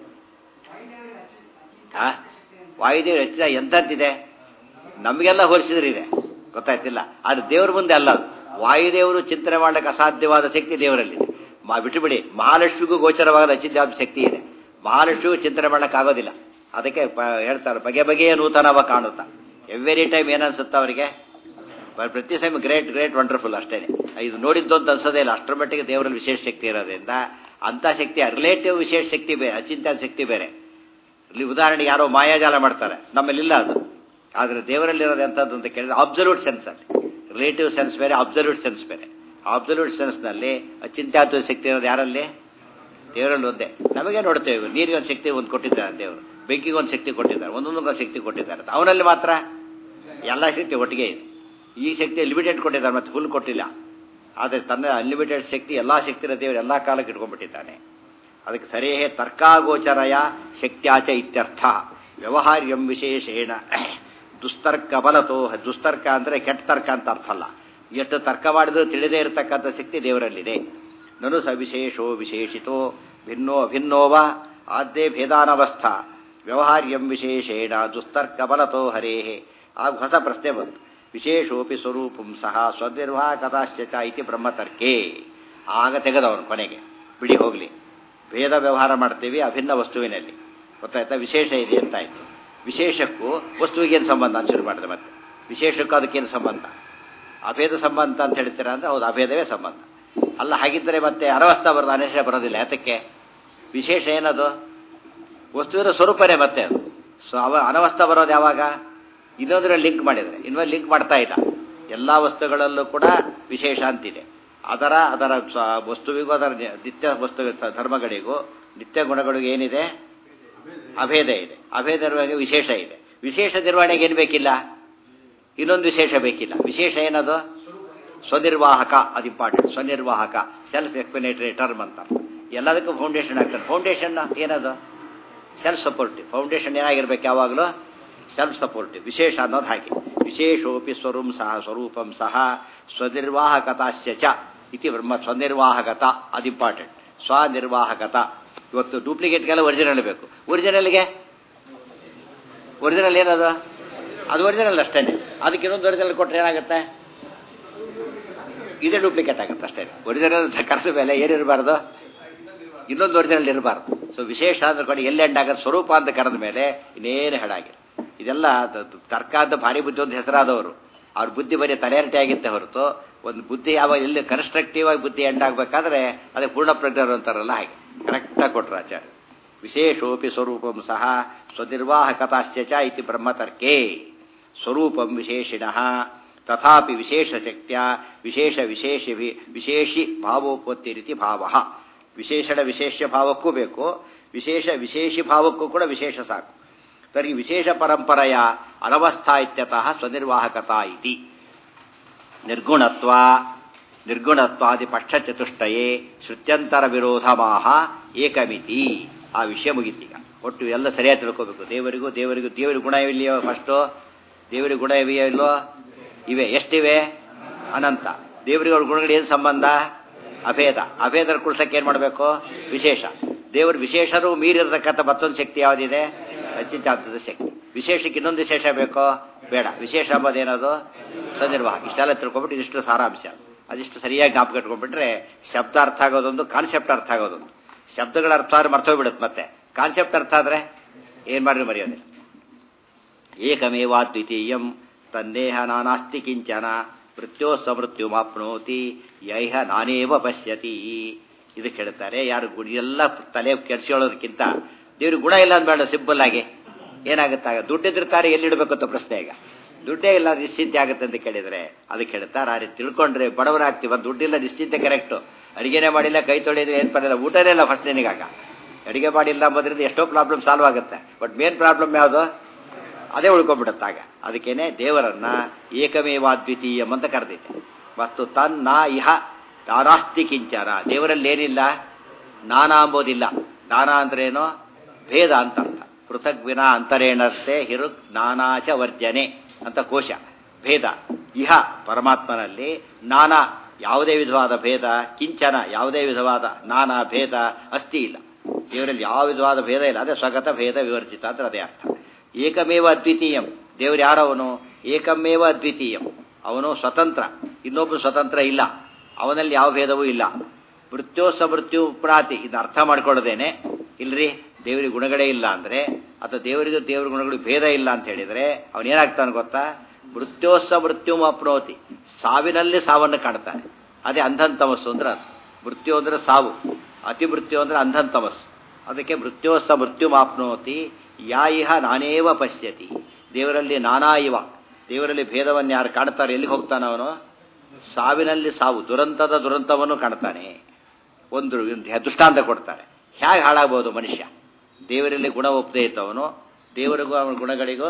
ಆ ವಾಯುದೇವರು ಹೆಚ್ಚಿನ ಎಂಥದ್ದಿದೆ ನಮಗೆಲ್ಲ ಹೋಲಿಸಿದ್ರೆ ಇದೆ ಗೊತ್ತಾಯ್ತಿಲ್ಲ ಆದ್ರೆ ದೇವ್ರ ಮುಂದೆ ಅಲ್ಲ ವಾಯುದೇವರು ಚಿಂತನೆ ಮಾಡಲಿಕ್ಕೆ ಅಸಾಧ್ಯವಾದ ಶಕ್ತಿ ದೇವರಲ್ಲಿದೆ ಮಾ ಬಿಟ್ಟುಬಿಡಿ ಮಹಾಲಕ್ಷ್ಮಿಗೂ ಗೋಚರವಾದ ಅಚಿಂತ್ಯಾದ ಶಕ್ತಿ ಇದೆ ಮಹಾಲಕ್ಷ್ಮಿಗೂ ಚಿಂತನೆ ಮಾಡೋಕ್ಕಾಗೋದಿಲ್ಲ ಅದಕ್ಕೆ ಹೇಳ್ತಾರೆ ಬಗೆ ಬಗೆಯ ನೂತನವ ಕಾಣುತ್ತಾ ಎವ್ರಿ ಟೈಮ್ ಏನನ್ಸುತ್ತ ಅವರಿಗೆ ಪ್ರತಿ ಟೈಮ್ ಗ್ರೇಟ್ ಗ್ರೇಟ್ ವಂಡರ್ಫುಲ್ ಅಷ್ಟೇ ಇದು ನೋಡಿದ್ದು ಅಂತ ಅನ್ಸೋದೇ ಇಲ್ಲ ಅಷ್ಟರ ಮಟ್ಟಿಗೆ ದೇವರಲ್ಲಿ ವಿಶೇಷ ಶಕ್ತಿ ಇರೋದ್ರಿಂದ ಅಂಥ ಶಕ್ತಿ ರಿಲೇಟಿವ್ ವಿಶೇಷ ಶಕ್ತಿ ಬೇರೆ ಅಚಿಂತ್ಯಾದ ಶಕ್ತಿ ಬೇರೆ ಇಲ್ಲಿ ಉದಾಹರಣೆಗೆ ಯಾರೋ ಮಾಯಾಜಾಲ ಮಾಡ್ತಾರೆ ನಮ್ಮಲ್ಲಿಲ್ಲ ಅದು ಆದರೆ ದೇವರಲ್ಲಿರೋದು ಎಂಥದ್ದು ಅಂತ ಕೇಳಿದ್ರೆ ಅಬ್ಸಲ್ಯೂಟ್ ಸೆನ್ಸ್ ಅಲ್ಲಿ ರಿಲೇಟಿವ್ ಸೆನ್ಸ್ ಬೇರೆ ಅಬ್ಸಲ್ಯೂಟ್ ಸೆನ್ಸ್ ಬೇರೆ ಅಬ್ಸಲ್ಯೂಟ್ ಸೆನ್ಸ್ನಲ್ಲಿ ಅಚಿಂತ್ಯಾತ್ವ ಶಕ್ತಿ ಇರೋದು ಯಾರಲ್ಲಿ ದೇವರಲ್ಲಿ ಒಂದೇ ನಮಗೆ ನೋಡ್ತೇವೆ ನೀರಿಗೆ ಒಂದು ಶಕ್ತಿ ಒಂದು ಕೊಟ್ಟಿದ್ದಾರೆ ದೇವರು ಬೆಂಕಿಗೆ ಒಂದು ಶಕ್ತಿ ಕೊಟ್ಟಿದ್ದಾರೆ ಒಂದೊಂದೊಂದು ಶಕ್ತಿ ಕೊಟ್ಟಿದ್ದಾರೆ ಅವನಲ್ಲಿ ಮಾತ್ರ ಎಲ್ಲ ಶಕ್ತಿ ಒಟ್ಟಿಗೆ ಇದೆ ಈ ಶಕ್ತಿ ಲಿಮಿಟೆಡ್ ಕೊಟ್ಟಿದ್ದಾರೆ ಮತ್ತು ಫುಲ್ ಕೊಟ್ಟಿಲ್ಲ ಆದರೆ ತನ್ನ ಅನ್ಲಿಮಿಟೆಡ್ ಶಕ್ತಿ ಎಲ್ಲ ಶಕ್ತಿನ ದೇವರು ಎಲ್ಲ ಕಾಲಕ್ಕೆ ಇಟ್ಕೊಂಡ್ಬಿಟ್ಟಿದ್ದಾನೆ ಅದಕ್ಕೆ ಸರಿಯೇ ತರ್ಕಾಗೋಚರಯ ಶಕ್ತ್ಯಾಚ ಇತ್ಯರ್ಥ ವ್ಯವಹಾರ್ಯಂ ವಿಶೇಷೇಣ ದುಸ್ತರ್ಕ ಬಲತೋ ದುಸ್ತರ್ಕ ಅಂದರೆ ಕೆಟ್ಟ ತರ್ಕ ಅಂತ ಅರ್ಥ ಅಲ್ಲ ಎಷ್ಟು ತರ್ಕ ಮಾಡಿದ್ರು ತಿಳಿದೇ ಇರತಕ್ಕಂಥ ಶಕ್ತಿ ದೇವರಲ್ಲಿದೆ ನನು ಸ ವಿಶೇಷೋ ವಿಶೇಷಿತೋ ಭಿನ್ನೋ ಅಭಿನ್ನೋವ ಆದ್ಯೇ ಭೇದಾನವಸ್ಥಾ ವ್ಯವಹಾರ್ಯಂ ವಿಶೇಷೇಣ ದುಸ್ತರ್ಕ ಬಲತೋ ಹರೇ ಆಗ ಹೊಸ ಪ್ರಶ್ನೆ ಬಂತು ವಿಶೇಷೋಪಿ ಸ್ವರೂಪಂ ಸಹ ಸ್ವನಿರ್ವಾಹಕತಾಶ್ಚ ಚ ಇತಿ ಬ್ರಹ್ಮತರ್ಕೇ ಆಗ ತೆಗೆದವನು ಕೊನೆಗೆ ಬಿಡಿ ಹೋಗಲಿ ಭೇದ ವ್ಯವಹಾರ ಮಾಡ್ತೀವಿ ಅಭಿನ್ನ ವಸ್ತುವಿನಲ್ಲಿ ಗೊತ್ತಾಯ್ತಾ ವಿಶೇಷ ಇದೆ ಅಂತಾಯ್ತು ವಿಶೇಷಕ್ಕೂ ವಸ್ತುವಿಗೇನು ಸಂಬಂಧ ಅಂತ ಶುರು ಮಾಡಿದೆ ಮತ್ತೆ ವಿಶೇಷಕ್ಕೂ ಅದಕ್ಕೇನು ಸಂಬಂಧ ಅಭೇದ ಸಂಬಂಧ ಅಂತ ಹೇಳ್ತೀರಾ ಅಂದ್ರೆ ಹೌದು ಅಭೇದವೇ ಸಂಬಂಧ ಅಲ್ಲ ಹಾಗಿದ್ದರೆ ಮತ್ತೆ ಅನವಸ್ಥ ಬರೋದು ಅನೇಶ ಬರೋದಿಲ್ಲ ಯಾತಕ್ಕೆ ವಿಶೇಷ ಏನದು ವಸ್ತುವಿನ ಸ್ವರೂಪನೇ ಮತ್ತೆ ಅದು ಸೊ ಅವ ಅನವಸ್ಥ ಬರೋದು ಯಾವಾಗ ಇನ್ನೊಂದರ ಲಿಂಕ್ ಮಾಡಿದರೆ ಇನ್ನೊಂದು ಲಿಂಕ್ ಮಾಡ್ತಾ ಇಲ್ಲ ಎಲ್ಲ ವಸ್ತುಗಳಲ್ಲೂ ಕೂಡ ವಿಶೇಷ ಅಂತಿದೆ ಅದರ ಅದರ ವಸ್ತುವಿಗೂ ಅದರ ನಿತ್ಯ ವಸ್ತು ಧರ್ಮಗಳಿಗೂ ನಿತ್ಯ ಗುಣಗಳಿಗೂ ಏನಿದೆ ಅಭೇದ ಇದೆ ಅಭೇದ ನಿರ್ವಹಣೆಗೆ ವಿಶೇಷ ಇದೆ ವಿಶೇಷ ನಿರ್ವಹಣೆಗೆ ಏನು ಬೇಕಿಲ್ಲ ಇನ್ನೊಂದು ವಿಶೇಷ ಬೇಕಿಲ್ಲ ವಿಶೇಷ ಏನದು ಸ್ವನಿರ್ವಾಹಕ ಅದು ಇಂಪಾರ್ಟೆಂಟ್ ಸ್ವನಿರ್ವಾಹಕ ಸೆಲ್ಫ್ ಎಕ್ಸ್ಪ್ಲನೇಟರಿ ಟರ್ಮ್ ಅಂತ ಎಲ್ಲದಕ್ಕೂ ಫೌಂಡೇಶನ್ ಆಗ್ತದೆ ಫೌಂಡೇಶನ್ ಏನದು ಸೆಲ್ಫ್ ಸಪೋರ್ಟಿವ್ ಫೌಂಡೇಶನ್ ಏನಾಗಿರ್ಬೇಕು ಯಾವಾಗಲೂ ಸೆಲ್ಫ್ ಸಪೋರ್ಟಿವ್ ವಿಶೇಷ ಅನ್ನೋದು ಹಾಗೆ ವಿಶೇಷೋಪಿ ಸ್ವರೂಂ ಸಹ ಸ್ವರೂಪಂ ಸಹ ಸ್ವನಿರ್ವಾಹಕತಾಶ್ಯ ಚ ಇತಿ ಬ್ರಹ್ಮ ಸ್ವನಿರ್ವಾಹಕತ ಅದು ಇಂಪಾರ್ಟೆಂಟ್ ಸ್ವನಿರ್ವಾಹಕತ ಇವತ್ತು ಡೂಪ್ಲಿಕೇಟ್ಗೆಲ್ಲ ಒರಿಜಿನಲ್ ಬೇಕು ಒರಿಜಿನಲ್ಗೆ ಒರಿಜಿನಲ್ ಏನದು ಅದು ಒರಿಜಿನಲ್ ಅಷ್ಟೇ ಅದಕ್ಕೆ ಇನ್ನೊಂದು ಒರಿಜಿನಲ್ ಕೊಟ್ಟರೆ ಏನಾಗುತ್ತೆ ಇದೇ ಡೂಪ್ಲಿಕೇಟ್ ಆಗುತ್ತೆ ಅಷ್ಟೇ ಒರಿಜಿನಲ್ ಕರೆಸ ಮೇಲೆ ಏನಿರಬಾರ್ದು ಇನ್ನೊಂದು ಒರಿಜಿನಲ್ ಇರಬಾರ್ದು ಸೊ ವಿಶೇಷ ಅಂದ್ರೆ ಕಡೆ ಎಲ್ಲಿ ಎಂಡ್ ಆಗೋದು ಸ್ವರೂಪ ಅಂತ ಕರೆದ ಮೇಲೆ ಇನ್ನೇನು ಹೇಳಾಗಿಲ್ಲ ಇದೆಲ್ಲ ತರ್ಕ ಅಂತ ಭಾರಿ ಬುದ್ಧಿ ಒಂದು ಹೆಸರಾದವರು ಅವ್ರ ಬುದ್ಧಿ ಬರೀ ತಲೆಹರಟೆ ಆಗಿತ್ತೆ ಹೊರತು ಒಂದು ಬುದ್ಧಿ ಯಾವ ಎಲ್ಲಿ ಕನ್ಸ್ಟ್ರಕ್ಟಿವ್ ಆಗಿ ಬುದ್ಧಿ ಎಂಡ್ ಆಗಬೇಕಾದ್ರೆ ಅದೇ ಪೂರ್ಣ ಪ್ರಜ್ಞರು ಅಂತಾರಲ್ಲ ಹಾಗೆ ಕರೆಕ್ಟಾಗಿ ಕೊಟ್ರು ಆಚಾರ್ಯ ವಿಶೇಷೋಪಿ ಸ್ವರೂಪಂ ಸಹ ಸ್ವನಿರ್ವಾಹಕತಾಶ್ಚ ಚ ಇತಿ ಬ್ರಹ್ಮತರ್ಕೇ ಸ್ವರೂಪಂ ವಿಶೇಷಿಣ ತಥಾಪಿ ವಿಶೇಷ ಶಕ್ತಿಯ ವಿಶೇಷ ವಿಶೇಷ ವಿಶೇಷಿ ಭಾವೋತ್ಪತ್ತಿ ರೀತಿ ಭಾವ ವಿಶೇಷಣ ವಿಶೇಷ ಭಾವಕ್ಕೂ ಬೇಕು ವಿಶೇಷ ವಿಶೇಷಿ ಭಾವಕ್ಕೂ ಕೂಡ ವಿಶೇಷ ಸಾಕು ತರ್ಹಿ ವಿಶೇಷ ಪರಂಪರೆಯ ಅನವಸ್ಥಾ ಇತ್ಯತಃ ಸ್ವನಿರ್ವಾಹಕತಾ ಇತಿ ನಿರ್ಗುಣತ್ವ ನಿರ್ಗುಣತ್ವಾದಿ ಪಕ್ಷಚತುಷ್ಟಯೇ ಶ್ರುತ್ಯಂತರ ವಿರೋಧಮಾಹ ಏಕಮಿತಿ ಆ ವಿಷಯ ಮುಗಿತೀಗ ಒಟ್ಟು ಎಲ್ಲ ಸರಿಯಾಗಿ ತಿಳ್ಕೋಬೇಕು ದೇವರಿಗೂ ದೇವರಿಗೂ ದೇವರ ಗುಣ ಇವೆಯೋ ಫಸ್ಟು ದೇವರಿಗೆ ಗುಣ ಇವೆಯೋ ಇಲ್ಲೋ ಇವೆ ಎಷ್ಟಿವೆ ಅನಂತ ದೇವರಿಗೆ ಅವ್ರ ಗುಣಗಳು ಏನು ಸಂಬಂಧ ಅಭೇದ ಅಭೇದರ ಕುಡ್ಸಕ್ಕೆ ಏನು ಮಾಡಬೇಕು ವಿಶೇಷ ದೇವರು ವಿಶೇಷರು ಮೀರಿರತಕ್ಕಂಥ ಮತ್ತೊಂದು ಶಕ್ತಿ ಯಾವುದಿದೆ ಅಚಿಂತಾರ್ಥದ ಶಕ್ತಿ ವಿಶೇಷಕ್ಕೆ ಇನ್ನೊಂದು ವಿಶೇಷ ಬೇಕೋ ಬೇಡ ವಿಶೇಷ ಎಂಬುದೇನದು ಸ್ವನಿರ್ವಾಹ ಇಷ್ಟೆಲ್ಲ ತಿಳ್ಕೊಬಿಟ್ಟು ಇದಿಷ್ಟು ಸಾರಾಂಶ ಅದಿಷ್ಟು ಸರಿಯಾಗಿ ಜ್ಞಾಪಕ ಇಟ್ಕೊಂಡ್ಬಿಟ್ರೆ ಶಬ್ದ ಅರ್ಥ ಆಗೋದೊಂದು ಕಾನ್ಸೆಪ್ಟ್ ಅರ್ಥ ಆಗೋದೊಂದು ಶಬ್ದಗಳ ಅರ್ಥ ಆದ್ರೆ ಮರ್ತೋಗ್ಬಿಡುತ್ತೆ ಮತ್ತೆ ಕಾನ್ಸೆಪ್ಟ್ ಅರ್ಥ ಆದ್ರೆ ಏನ್ ಮಾಡಿದ್ರು ಮರೆಯೋದಿಲ್ಲ ಏಕಮೇವಾ ದ್ವಿತೀಯಂ ತನ್ನೇಹ ನಾನಾಸ್ತಿ ಕಿಂಚನ ಮೃತ್ಯೋ ಸಮೃತ್ಯುಮಾಪ್ನೋತಿ ಯೈಹ ನಾನೇವ ಪಶ್ಯತಿ ಇದಕ್ಕೆ ಹೇಳ್ತಾರೆ ಯಾರು ಗುಣ ಎಲ್ಲ ತಲೆ ಕೆಡಿಸ್ಕೊಳ್ಳೋದಕ್ಕಿಂತ ದೇವ್ರಿಗೆ ಗುಣ ಇಲ್ಲ ಅಂದ್ಬೇಡ ಸಿಂಪಲ್ ಆಗಿ ಏನಾಗುತ್ತಾಗ ದುಡ್ಡಿದ್ದಿರ್ತಾರೆ ಎಲ್ಲಿಡಬೇಕು ಅಂತ ಪ್ರಶ್ನೆ ಈಗ ದುಡ್ಡೇ ಇಲ್ಲ ನಿಶ್ಚಿಂತೆ ಆಗುತ್ತೆ ಅಂತ ಕೇಳಿದ್ರೆ ಅದಕ್ಕೆ ಹೇಳ್ತಾರೆ ಆ ರೀತಿ ತಿಳ್ಕೊಂಡ್ರೆ ಬಡವರಾಗ್ತೀವ ದುಡ್ಡಿಲ್ಲ ನಿಶ್ಚಿಂತೆ ಕರೆಕ್ಟು ಅಡಿಗೆನೇ ಮಾಡಿಲ್ಲ ಕೈ ತೊಳೆದ್ರೆ ಏನು ಪರಲ್ಲ ಊಟನೇ ಇಲ್ಲ ಫಸ್ಟ್ ನಿನಗಾಗ ಅಡಿಗೆ ಮಾಡಿಲ್ಲ ಅಂಬೋದ್ರಿಂದ ಎಷ್ಟೋ ಪ್ರಾಬ್ಲಮ್ ಸಾಲ್ವ್ ಆಗುತ್ತೆ ಬಟ್ ಮೇನ್ ಪ್ರಾಬ್ಲಮ್ ಯಾವುದು ಅದೇ ಉಳ್ಕೊಂಡ್ಬಿಡುತ್ತಾಗ ಅದಕ್ಕೇನೆ ದೇವರನ್ನ ಏಕಮೇವಾದ್ವಿತೀಯಂ ಅಂತ ಕರೆದಿದೆ ಮತ್ತು ತನ್ನ ಇಹ ನಾನಾಸ್ತಿ ಕಿಂಚನ ದೇವರಲ್ಲಿ ಏನಿಲ್ಲ ನಾನಾ ಅಂಬೋದಿಲ್ಲ ನಾನಾ ಅಂದ್ರೇನು ಭೇದ ಅಂತ ಅರ್ಥ ಪೃಥಕ್ ವಿನ ಅಂತರೇಣಷ್ಟೇ ಹಿರುಕ್ ನಾನಾಚ ವರ್ಜನೆ ಅಂತ ಕೋಶ ಭೇದ ಇಹ ಪರಮಾತ್ಮನಲ್ಲಿ ನಾನಾ ಯಾವುದೇ ವಿಧವಾದ ಭೇದ ಕಿಂಚನ ಯಾವುದೇ ವಿಧವಾದ ನಾನಾ ಭೇದ ಅಸ್ತಿ ಇಲ್ಲ ದೇವರಲ್ಲಿ ಯಾವ ವಿಧವಾದ ಭೇದ ಇಲ್ಲ ಅದೇ ಸ್ವಗತ ಭೇದ ವಿವರ್ಜಿತ ಅಂದ್ರೆ ಅದೇ ಅರ್ಥ ಏಕಮೇವ ಅದ್ವಿತೀಯಂ ದೇವರು ಯಾರವನು ಏಕಮೇವ ಅದ್ವಿತೀಯಂ ಅವನು ಸ್ವತಂತ್ರ ಇನ್ನೊಬ್ಬರು ಸ್ವತಂತ್ರ ಇಲ್ಲ ಅವನಲ್ಲಿ ಯಾವ ಭೇದವೂ ಇಲ್ಲ ಮೃತ್ಯೋ ಸಮೃತ್ಯು ಪ್ರಾತಿ ಇದು ಅರ್ಥ ಮಾಡ್ಕೊಳ್ಳೋದೇನೆ ಇಲ್ರಿ ದೇವರಿಗೆ ಗುಣಗಳೇ ಇಲ್ಲ ಅಂದ್ರೆ ಅಥವಾ ದೇವರಿಗೂ ದೇವರ ಗುಣಗಳು ಭೇದ ಇಲ್ಲ ಅಂತ ಹೇಳಿದ್ರೆ ಅವನೇನಾಗ್ತಾನೆ ಗೊತ್ತಾ ಮೃತ್ಯೋಸ್ಸ ಮೃತ್ಯು ಅಪ್ನೋತಿ ಸಾವಿನಲ್ಲಿ ಸಾವನ್ನು ಕಾಣ್ತಾನೆ ಅದೇ ಅಂಧನ್ ತಮಸ್ಸು ಅಂದ್ರೆ ಅದು ಮೃತ್ಯು ಅಂದ್ರೆ ಸಾವು ಅತಿ ಮೃತ್ಯು ಅಂದ್ರೆ ಅಂಧನ್ ತಮಸ್ಸು ಅದಕ್ಕೆ ಮೃತ್ಯೋಸ್ಸ ಮೃತ್ಯು ಮಾಪ್ನೋತಿ ಯಾ ಇಹ ನಾನೇವ ಪಶ್ಯತಿ ದೇವರಲ್ಲಿ ನಾನಾ ಇವ ದೇವರಲ್ಲಿ ಭೇದವನ್ನು ಯಾರು ಕಾಣ್ತಾರೆ ಎಲ್ಲಿಗೆ ಹೋಗ್ತಾನೆ ಅವನು ಸಾವಿನಲ್ಲಿ ಸಾವು ದುರಂತದ ದುರಂತವನ್ನು ಕಾಣ್ತಾನೆ ಒಂದು ದೃಷ್ಟಾಂತ ಕೊಡ್ತಾರೆ ಹೇಗೆ ಹಾಳಾಗಬಹುದು ಮನುಷ್ಯ ದೇವರಲ್ಲಿ ಗುಣ ಒಪ್ಪದೇ ಇದ್ದವನು ದೇವರಿಗೂ ಅವನ ಗುಣಗಳಿಗೂ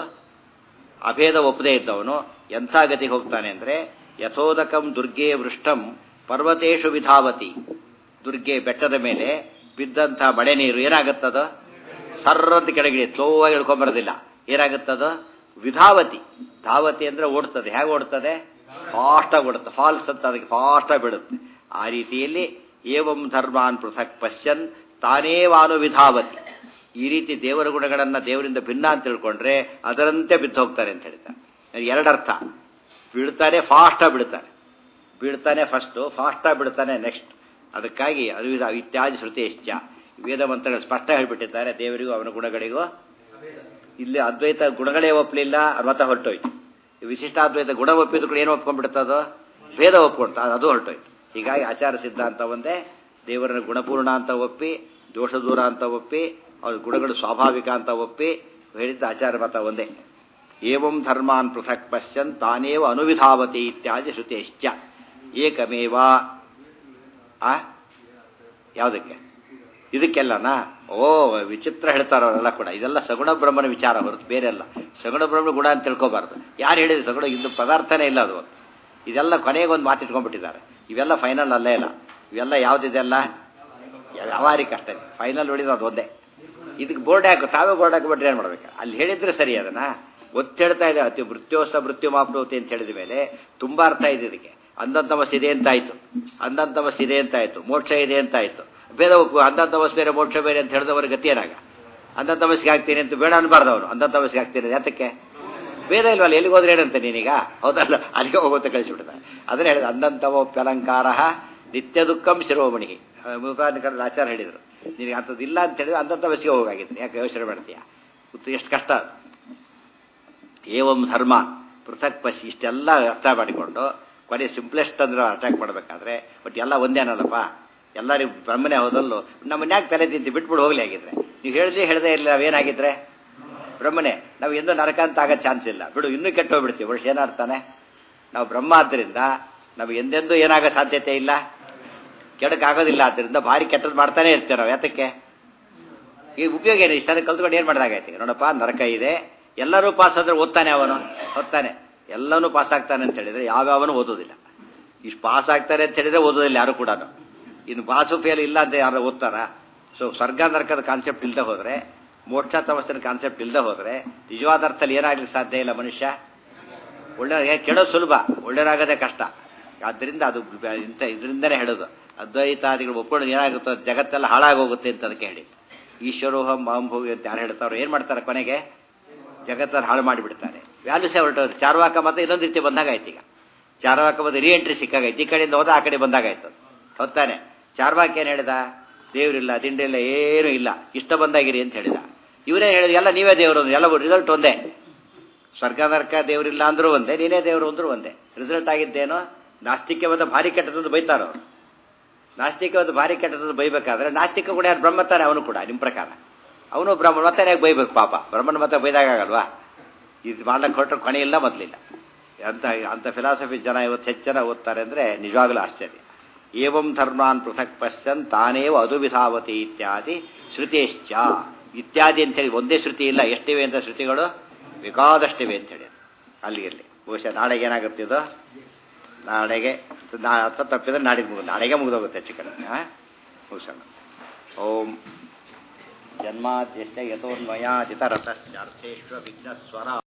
ಅಭೇದ ಒಪ್ಪದೇ ಇದ್ದವನು ಎಂಥ ಗತಿಗೆ ಹೋಗ್ತಾನೆ ಅಂದ್ರೆ ಯಥೋದಕಂ ದುರ್ಗೆ ವೃಷ್ಟಂ ಪರ್ವತೇಶು ವಿಧಾವತಿ ದುರ್ಗೆ ಬೆಟ್ಟದ ಮೇಲೆ ಬಿದ್ದಂಥ ಮಳೆ ನೀರು ಏನಾಗುತ್ತದ ಸರ್ರಂತ ಕೆಳಗಿಳಿ ಸ್ಲೋವಾಗಿ ಇಳ್ಕೊಂಬರೋದಿಲ್ಲ ಏನಾಗುತ್ತದ ವಿಧಾವತಿ ಧಾವತಿ ಅಂದ್ರೆ ಓಡ್ತದೆ ಹೇಗೆ ಓಡ್ತದೆ ಫಾಸ್ಟಾಗಿ ಓಡುತ್ತೆ ಫಾಲ್ಸ್ ಅಂತ ಅದಕ್ಕೆ ಫಾಸ್ಟಾಗಿ ಬಿಡುತ್ತೆ ಆ ರೀತಿಯಲ್ಲಿ ಏವಂ ಧರ್ಮಾನ್ ಪೃಥಕ್ ಪಶ್ಯನ್ ತಾನೇವಾನು ವಿಧಾವತಿ ಈ ರೀತಿ ದೇವರ ಗುಣಗಳನ್ನು ದೇವರಿಂದ ಭಿನ್ನ ಅಂತ ತಿಳ್ಕೊಂಡ್ರೆ ಅದರಂತೆ ಬಿದ್ದು ಹೋಗ್ತಾರೆ ಅಂತ ಹೇಳ್ತಾರೆ ಎರಡರ್ಥ ಬೀಳ್ತಾನೆ ಫಾಸ್ಟಾಗಿ ಬಿಡ್ತಾನೆ ಬೀಳ್ತಾನೆ ಫಸ್ಟು ಫಾಸ್ಟಾಗಿ ಬಿಡ್ತಾನೆ ನೆಕ್ಸ್ಟ್ ಅದಕ್ಕಾಗಿ ಅದ್ವಿಧ ಇತ್ಯಾದಿ ಶ್ರುತಿ ಇಷ್ಟ ವೇದ ಮಂತ್ರಗಳು ಸ್ಪಷ್ಟ ಹೇಳಿಬಿಟ್ಟಿದ್ದಾರೆ ದೇವರಿಗೂ ಅವನ ಗುಣಗಳಿಗೂ ಇಲ್ಲಿ ಅದ್ವೈತ ಗುಣಗಳೇ ಒಪ್ಪಲಿಲ್ಲ ಮತ ಹೊರಟೋಯ್ತು ವಿಶಿಷ್ಟಾದ್ವೈತ ಗುಣ ಒಪ್ಪಿದ್ರು ಕೂಡ ಏನು ಒಪ್ಕೊಂಡ್ಬಿಡ್ತದೋ ಭೇದ ಒಪ್ಕೊಳ್ತಾ ಅದು ಹೊರಟೋಯ್ತು ಹೀಗಾಗಿ ಆಚಾರ ಸಿದ್ಧಾಂತ ಒಂದೇ ದೇವರ ಗುಣಪೂರ್ಣ ಅಂತ ಒಪ್ಪಿ ದೋಷ ದೂರ ಅಂತ ಒಪ್ಪಿ ಅವ್ರ ಗುಣಗಳು ಸ್ವಾಭಾವಿಕ ಅಂತ ಒಪ್ಪಿ ಹೇಳಿದ್ದ ಆಚಾರ ಮತ ಒಂದೇ ಏವಂ ಧರ್ಮಾನ್ ಪೃಥಕ್ ಪಶ್ಯನ್ ತಾನೇವ ಅನುವಿಧಾವತಿ ಇತ್ಯಾದಿ ಶ್ರುತೇಶ್ಚ ಏಕಮೇವ ಆ ಯಾವುದಕ್ಕೆ ಇದಕ್ಕೆಲ್ಲನಾ ಓ ವಿಚಿತ್ರ ಹೇಳ್ತಾರ ಅವರೆಲ್ಲ ಕೂಡ ಇದೆಲ್ಲ ಸಗುಣ ಬ್ರಹ್ಮನ ವಿಚಾರ ಹೊರತು ಬೇರೆ ಅಲ್ಲ ಸಗುಣ ಬ್ರಹ್ಮನ ಗುಣ ಅಂತ ತಿಳ್ಕೊಬಾರ್ದು ಯಾರು ಹೇಳಿದ್ರು ಸಗುಣ ಇದು ಪದಾರ್ಥನೇ ಇಲ್ಲ ಅದು ಇದೆಲ್ಲ ಕೊನೆಗೊಂದು ಮಾತಿಟ್ಕೊಂಡ್ಬಿಟ್ಟಿದ್ದಾರೆ ಇವೆಲ್ಲ ಫೈನಲ್ ಅಲ್ಲೇ ಇಲ್ಲ ಇವೆಲ್ಲ ಯಾವುದಿದೆಲ್ಲ ವ್ಯಾವಹಾರಿಕ ಅಷ್ಟೇ ಫೈನಲ್ ಹೊಡಿದು ಅದು ಒಂದೇ ಇದಕ್ಕೆ ಬೋರ್ಡ್ ಹಾಕು ತಾವೇ ಬೋರ್ಡ್ ಹಾಕಿಬಿಟ್ರೆ ಏನು ಮಾಡ್ಬೇಕು ಅಲ್ಲಿ ಹೇಳಿದ್ರೆ ಸರಿ ಅದನ್ನ ಒತ್ತು ಹೇಳ್ತಾ ಇದೆ ಅತಿ ಮೃತ್ಯೋಸ ಮೃತ್ಯು ಮಾಪ್ನೋತಿ ಅಂತ ಹೇಳಿದ ಮೇಲೆ ತುಂಬಾ ಅರ್ಥ ಇದೆ ಇದಕ್ಕೆ ಅಂದಂತಮಸ್ ಇದೆ ಅಂತ ಆಯ್ತು ಅಂದಂತಮಸ್ ಇದೆ ಅಂತ ಆಯ್ತು ಮೋಕ್ಷ ಇದೆ ಅಂತ ಆಯ್ತು ಭೇದ ಒಪ್ಪು ಅಂದಂತಮಸ್ ಬೇರೆ ಮೋಕ್ಷ ಬೇರೆ ಅಂತ ಹೇಳಿದವರ ಗತಿ ಏನಾಗ ಅಂದಂತಮಸ್ಗೆ ಹಾಕ್ತೀನಿ ಅಂತ ಬೇಡ ಅನ್ಬಾರ್ದು ಅವನು ಅಂದಂತಮಸ್ಗೆ ಹಾಕ್ತೀನಿ ಯಾತಕ್ಕೆ ಭೇದ ಇಲ್ವಲ್ಲ ಎಲ್ಲಿಗೆ ಹೋದ್ರೆ ಏನಂತ ನೀನೀಗ ಹೌದಲ್ಲ ಅಲ್ಲಿಗೆ ಹೋಗುತ್ತೆ ಕಳಿಸಿಬಿಡ್ತಾನೆ ಅದನ್ನ ಹೇಳಿದ ಅಂದಂತಮೋಪ್ಯಲಂಕಾರ ನಿತ್ಯ ದುಃಖಂ ಶಿರೋಮಣಿ ಮುಖಾನಿಕರ ಆಚಾರ ಹೇಳಿದರು ನಿನಗೆ ಅಂಥದ್ದು ಇಲ್ಲ ಅಂತ ಹೇಳಿದ್ರೆ ಅಂದಂಥ ಬಸ್ಸಿಗೆ ಹೋಗಾಗಿತ್ತು ಯಾಕೆ ಯೋಚನೆ ಮಾಡ್ತೀಯ ಎಷ್ಟು ಕಷ್ಟ ಏವಂ ಧರ್ಮ ಪೃಥಕ್ ಪಶಿ ಇಷ್ಟೆಲ್ಲ ಅರ್ಥ ಮಾಡಿಕೊಂಡು ಕೊನೆ ಸಿಂಪ್ಲೆಸ್ಟ್ ಅಂದ್ರೆ ಅಟ್ಯಾಕ್ ಮಾಡಬೇಕಾದ್ರೆ ಬಟ್ ಎಲ್ಲ ಒಂದೇನಲ್ಲಪ್ಪ ಎಲ್ಲರಿಗೂ ಬ್ರಹ್ಮನೇ ಹೋದಲ್ಲೂ ನಮ್ಮನ್ನ ಯಾಕೆ ತಲೆ ತಿಂತು ಬಿಟ್ಬಿಡು ಹೋಗ್ಲಿ ಆಗಿದ್ರೆ ನೀವು ಹೇಳಿದ್ರೆ ಹೇಳದೇ ಇಲ್ಲ ನಾವೇನಾಗಿದ್ರೆ ಬ್ರಹ್ಮನೇ ನಾವು ಎಂದೂ ನರಕ ಅಂತ ಆಗೋ ಚಾನ್ಸ್ ಇಲ್ಲ ಬಿಡು ಇನ್ನೂ ಕೆಟ್ಟ ಹೋಗ್ಬಿಡ್ತೀವಿ ವರ್ಷ ಏನಾಗ್ತಾನೆ ನಾವು ಬ್ರಹ್ಮ ಆದ್ದರಿಂದ ನಾವು ಎಂದೆಂದೂ ಏನಾಗೋ ಸಾಧ್ಯತೆ ಇಲ್ಲ ಕೆಡಕ್ಕಾಗೋದಿಲ್ಲ ಆದ್ದರಿಂದ ಭಾರಿ ಕೆಟ್ಟದ್ದು ಮಾಡ್ತಾನೆ ಇರ್ತೇವೆ ನಾವು ಯಾತಕ್ಕೆ ಈಗ ಉಪಯೋಗ ಏನು ಇಷ್ಟ ಕಲ್ತ್ಕೊಂಡು ಏನು ಮಾಡಿದಾಗೈತಿ ನೋಡಪ್ಪ ನರಕ ಇದೆ ಎಲ್ಲರೂ ಪಾಸ್ ಆದ್ರೆ ಓದ್ತಾನೆ ಅವನು ಓದ್ತಾನೆ ಎಲ್ಲನೂ ಪಾಸ್ ಆಗ್ತಾನೆ ಅಂತ ಹೇಳಿದ್ರೆ ಯಾವ್ಯಾವನು ಓದೋದಿಲ್ಲ ಇಷ್ಟು ಪಾಸ್ ಆಗ್ತಾರೆ ಅಂತ ಹೇಳಿದ್ರೆ ಓದೋದಿಲ್ಲ ಯಾರು ಕೂಡ ಇನ್ನು ಪಾಸು ಫೇಲ್ ಇಲ್ಲ ಅಂತ ಯಾರು ಓದ್ತಾರ ಸೊ ಸ್ವರ್ಗ ನರಕದ ಕಾನ್ಸೆಪ್ಟ್ ಇಲ್ಲದೆ ಹೋದ್ರೆ ಮೋಕ್ಷ ತಮಸ್ಸಿನ ಕಾನ್ಸೆಪ್ಟ್ ಇಲ್ಲದೆ ಹೋದ್ರೆ ನಿಜವಾದ ಅರ್ಥದಲ್ಲಿ ಏನಾಗ್ಲಿಕ್ಕೆ ಸಾಧ್ಯ ಇಲ್ಲ ಮನುಷ್ಯ ಒಳ್ಳೆ ಕೆಡೋ ಸುಲಭ ಒಳ್ಳೆಯರಾಗೋದೇ ಕಷ್ಟ ಆದ್ದರಿಂದ ಅದು ಇಂಥ ಇದರಿಂದನೇ ಹೇಳೋದು ಅದ್ವೈತಾದಿಗಳು ಒಪ್ಕೊಂಡು ಏನಾಗುತ್ತೋ ಜಗತ್ತೆಲ್ಲ ಹಾಳಾಗೋಗುತ್ತೆ ಅಂತ ಅದಕ್ಕೆ ಹೇಳಿ ಈಶ್ವರೋಹಂ ಮಾಂಭೋಗಿ ಅಂತ ಯಾರು ಹೇಳ್ತಾರೋ ಏನು ಮಾಡ್ತಾರೆ ಕೊನೆಗೆ ಜಗತ್ತನ್ನು ಹಾಳು ಮಾಡಿಬಿಡ್ತಾರೆ ವ್ಯಾಲ್ಯೂಸೇ ಹೊರಟೋದು ಚಾರ್ವಾಕ ಮತ್ತೆ ಇನ್ನೊಂದು ರೀತಿ ಬಂದಾಗಾಯ್ತು ಈಗ ಚಾರ್ವಾಕ ಮತ್ತೆ ರೀ ಎಂಟ್ರಿ ಸಿಕ್ಕಾಗೈತೆ ಈ ಕಡೆಯಿಂದ ಹೋದ ಆ ಕಡೆ ಬಂದಾಗಾಯ್ತು ಹೊತ್ತಾನೆ ಚಾರ್ವಾಕ ಏನು ಹೇಳಿದ ದೇವರಿಲ್ಲ ದಿಂಡಿಲ್ಲ ಏನೂ ಇಲ್ಲ ಇಷ್ಟ ಬಂದಾಗಿರಿ ಅಂತ ಹೇಳಿದ ಇವರೇ ಹೇಳಿದ ಎಲ್ಲ ನೀವೇ ದೇವರು ಎಲ್ಲ ರಿಸಲ್ಟ್ ಒಂದೇ ಸ್ವರ್ಗ ನರಕ ದೇವರಿಲ್ಲ ಅಂದ್ರೂ ಒಂದೇ ನೀನೇ ದೇವರು ಅಂದ್ರೂ ಒಂದೇ ರಿಸಲ್ಟ್ ಆಗಿದ್ದೇನೋ ನಾಸ್ತಿಕ್ಯವಾದ ಭಾರಿ ಕೆಟ್ಟದ್ದು ಬೈತಾರೋ ನಾಸ್ತಿಕವಾದ ಭಾರಿ ಕೆಟ್ಟದ್ದು ಬೈಬೇಕಾದ್ರೆ ನಾಸ್ತಿಕ ಕೂಡ ಯಾರು ಬ್ರಹ್ಮ ತಾನೆ ಅವನು ಕೂಡ ನಿಮ್ಮ ಪ್ರಕಾರ ಅವನು ಬ್ರಹ್ಮ ಮತ್ತೆ ಯಾಕೆ ಬೈಬೇಕು ಪಾಪ ಬ್ರಹ್ಮನ ಮತ್ತೆ ಬೈದಾಗಲ್ವಾ ಇದು ಮಾಡ್ಲಿಕ್ಕೆ ಹೊರಟ್ರೆ ಕೊನೆ ಇಲ್ಲ ಮೊದಲಿಲ್ಲ ಅಂತ ಅಂಥ ಫಿಲಾಸಫಿ ಜನ ಇವತ್ತು ಹೆಚ್ಚು ಜನ ಓದ್ತಾರೆ ಅಂದರೆ ನಿಜವಾಗಲೂ ಆಶ್ಚರ್ಯ ಏವಂ ಧರ್ಮಾನ್ ಪೃಥಕ್ ಪಶ್ಯನ್ ತಾನೇವ ಅದುವಿಧಾವತಿ ಇತ್ಯಾದಿ ಶ್ರುತೇಶ್ಚ ಇತ್ಯಾದಿ ಅಂತೇಳಿ ಒಂದೇ ಶ್ರುತಿ ಇಲ್ಲ ಎಷ್ಟಿವೆ ಅಂತ ಶ್ರುತಿಗಳು ಬೇಕಾದಷ್ಟಿವೆ ಅಂತೇಳಿ ಅಲ್ಲಿ ಇರಲಿ ಬಹುಶಃ ನಾಳೆಗೆ ಏನಾಗುತ್ತಿದೋ ನಾಳೆಗೆ ಅಥವಾ ತಪ್ಪಿದ್ರೆ ನಾಡಿಗೆ ಮುಗಿದು ನಾಳೆಗೆ ಮುಗಿದೋಗುತ್ತೆ ಹೆಚ್ಚು ಕಡಿಮೆ ಮುಗಿಸೋಣ ಓಂ ಜನ್ಮಾದ್ಯಸ್ಯ ಯಥೋನ್ಮಯಾಜಿತರತಶ್ಚಾರ್ಥೇಶ್ವ ವಿಘ್ನಸ್ವರ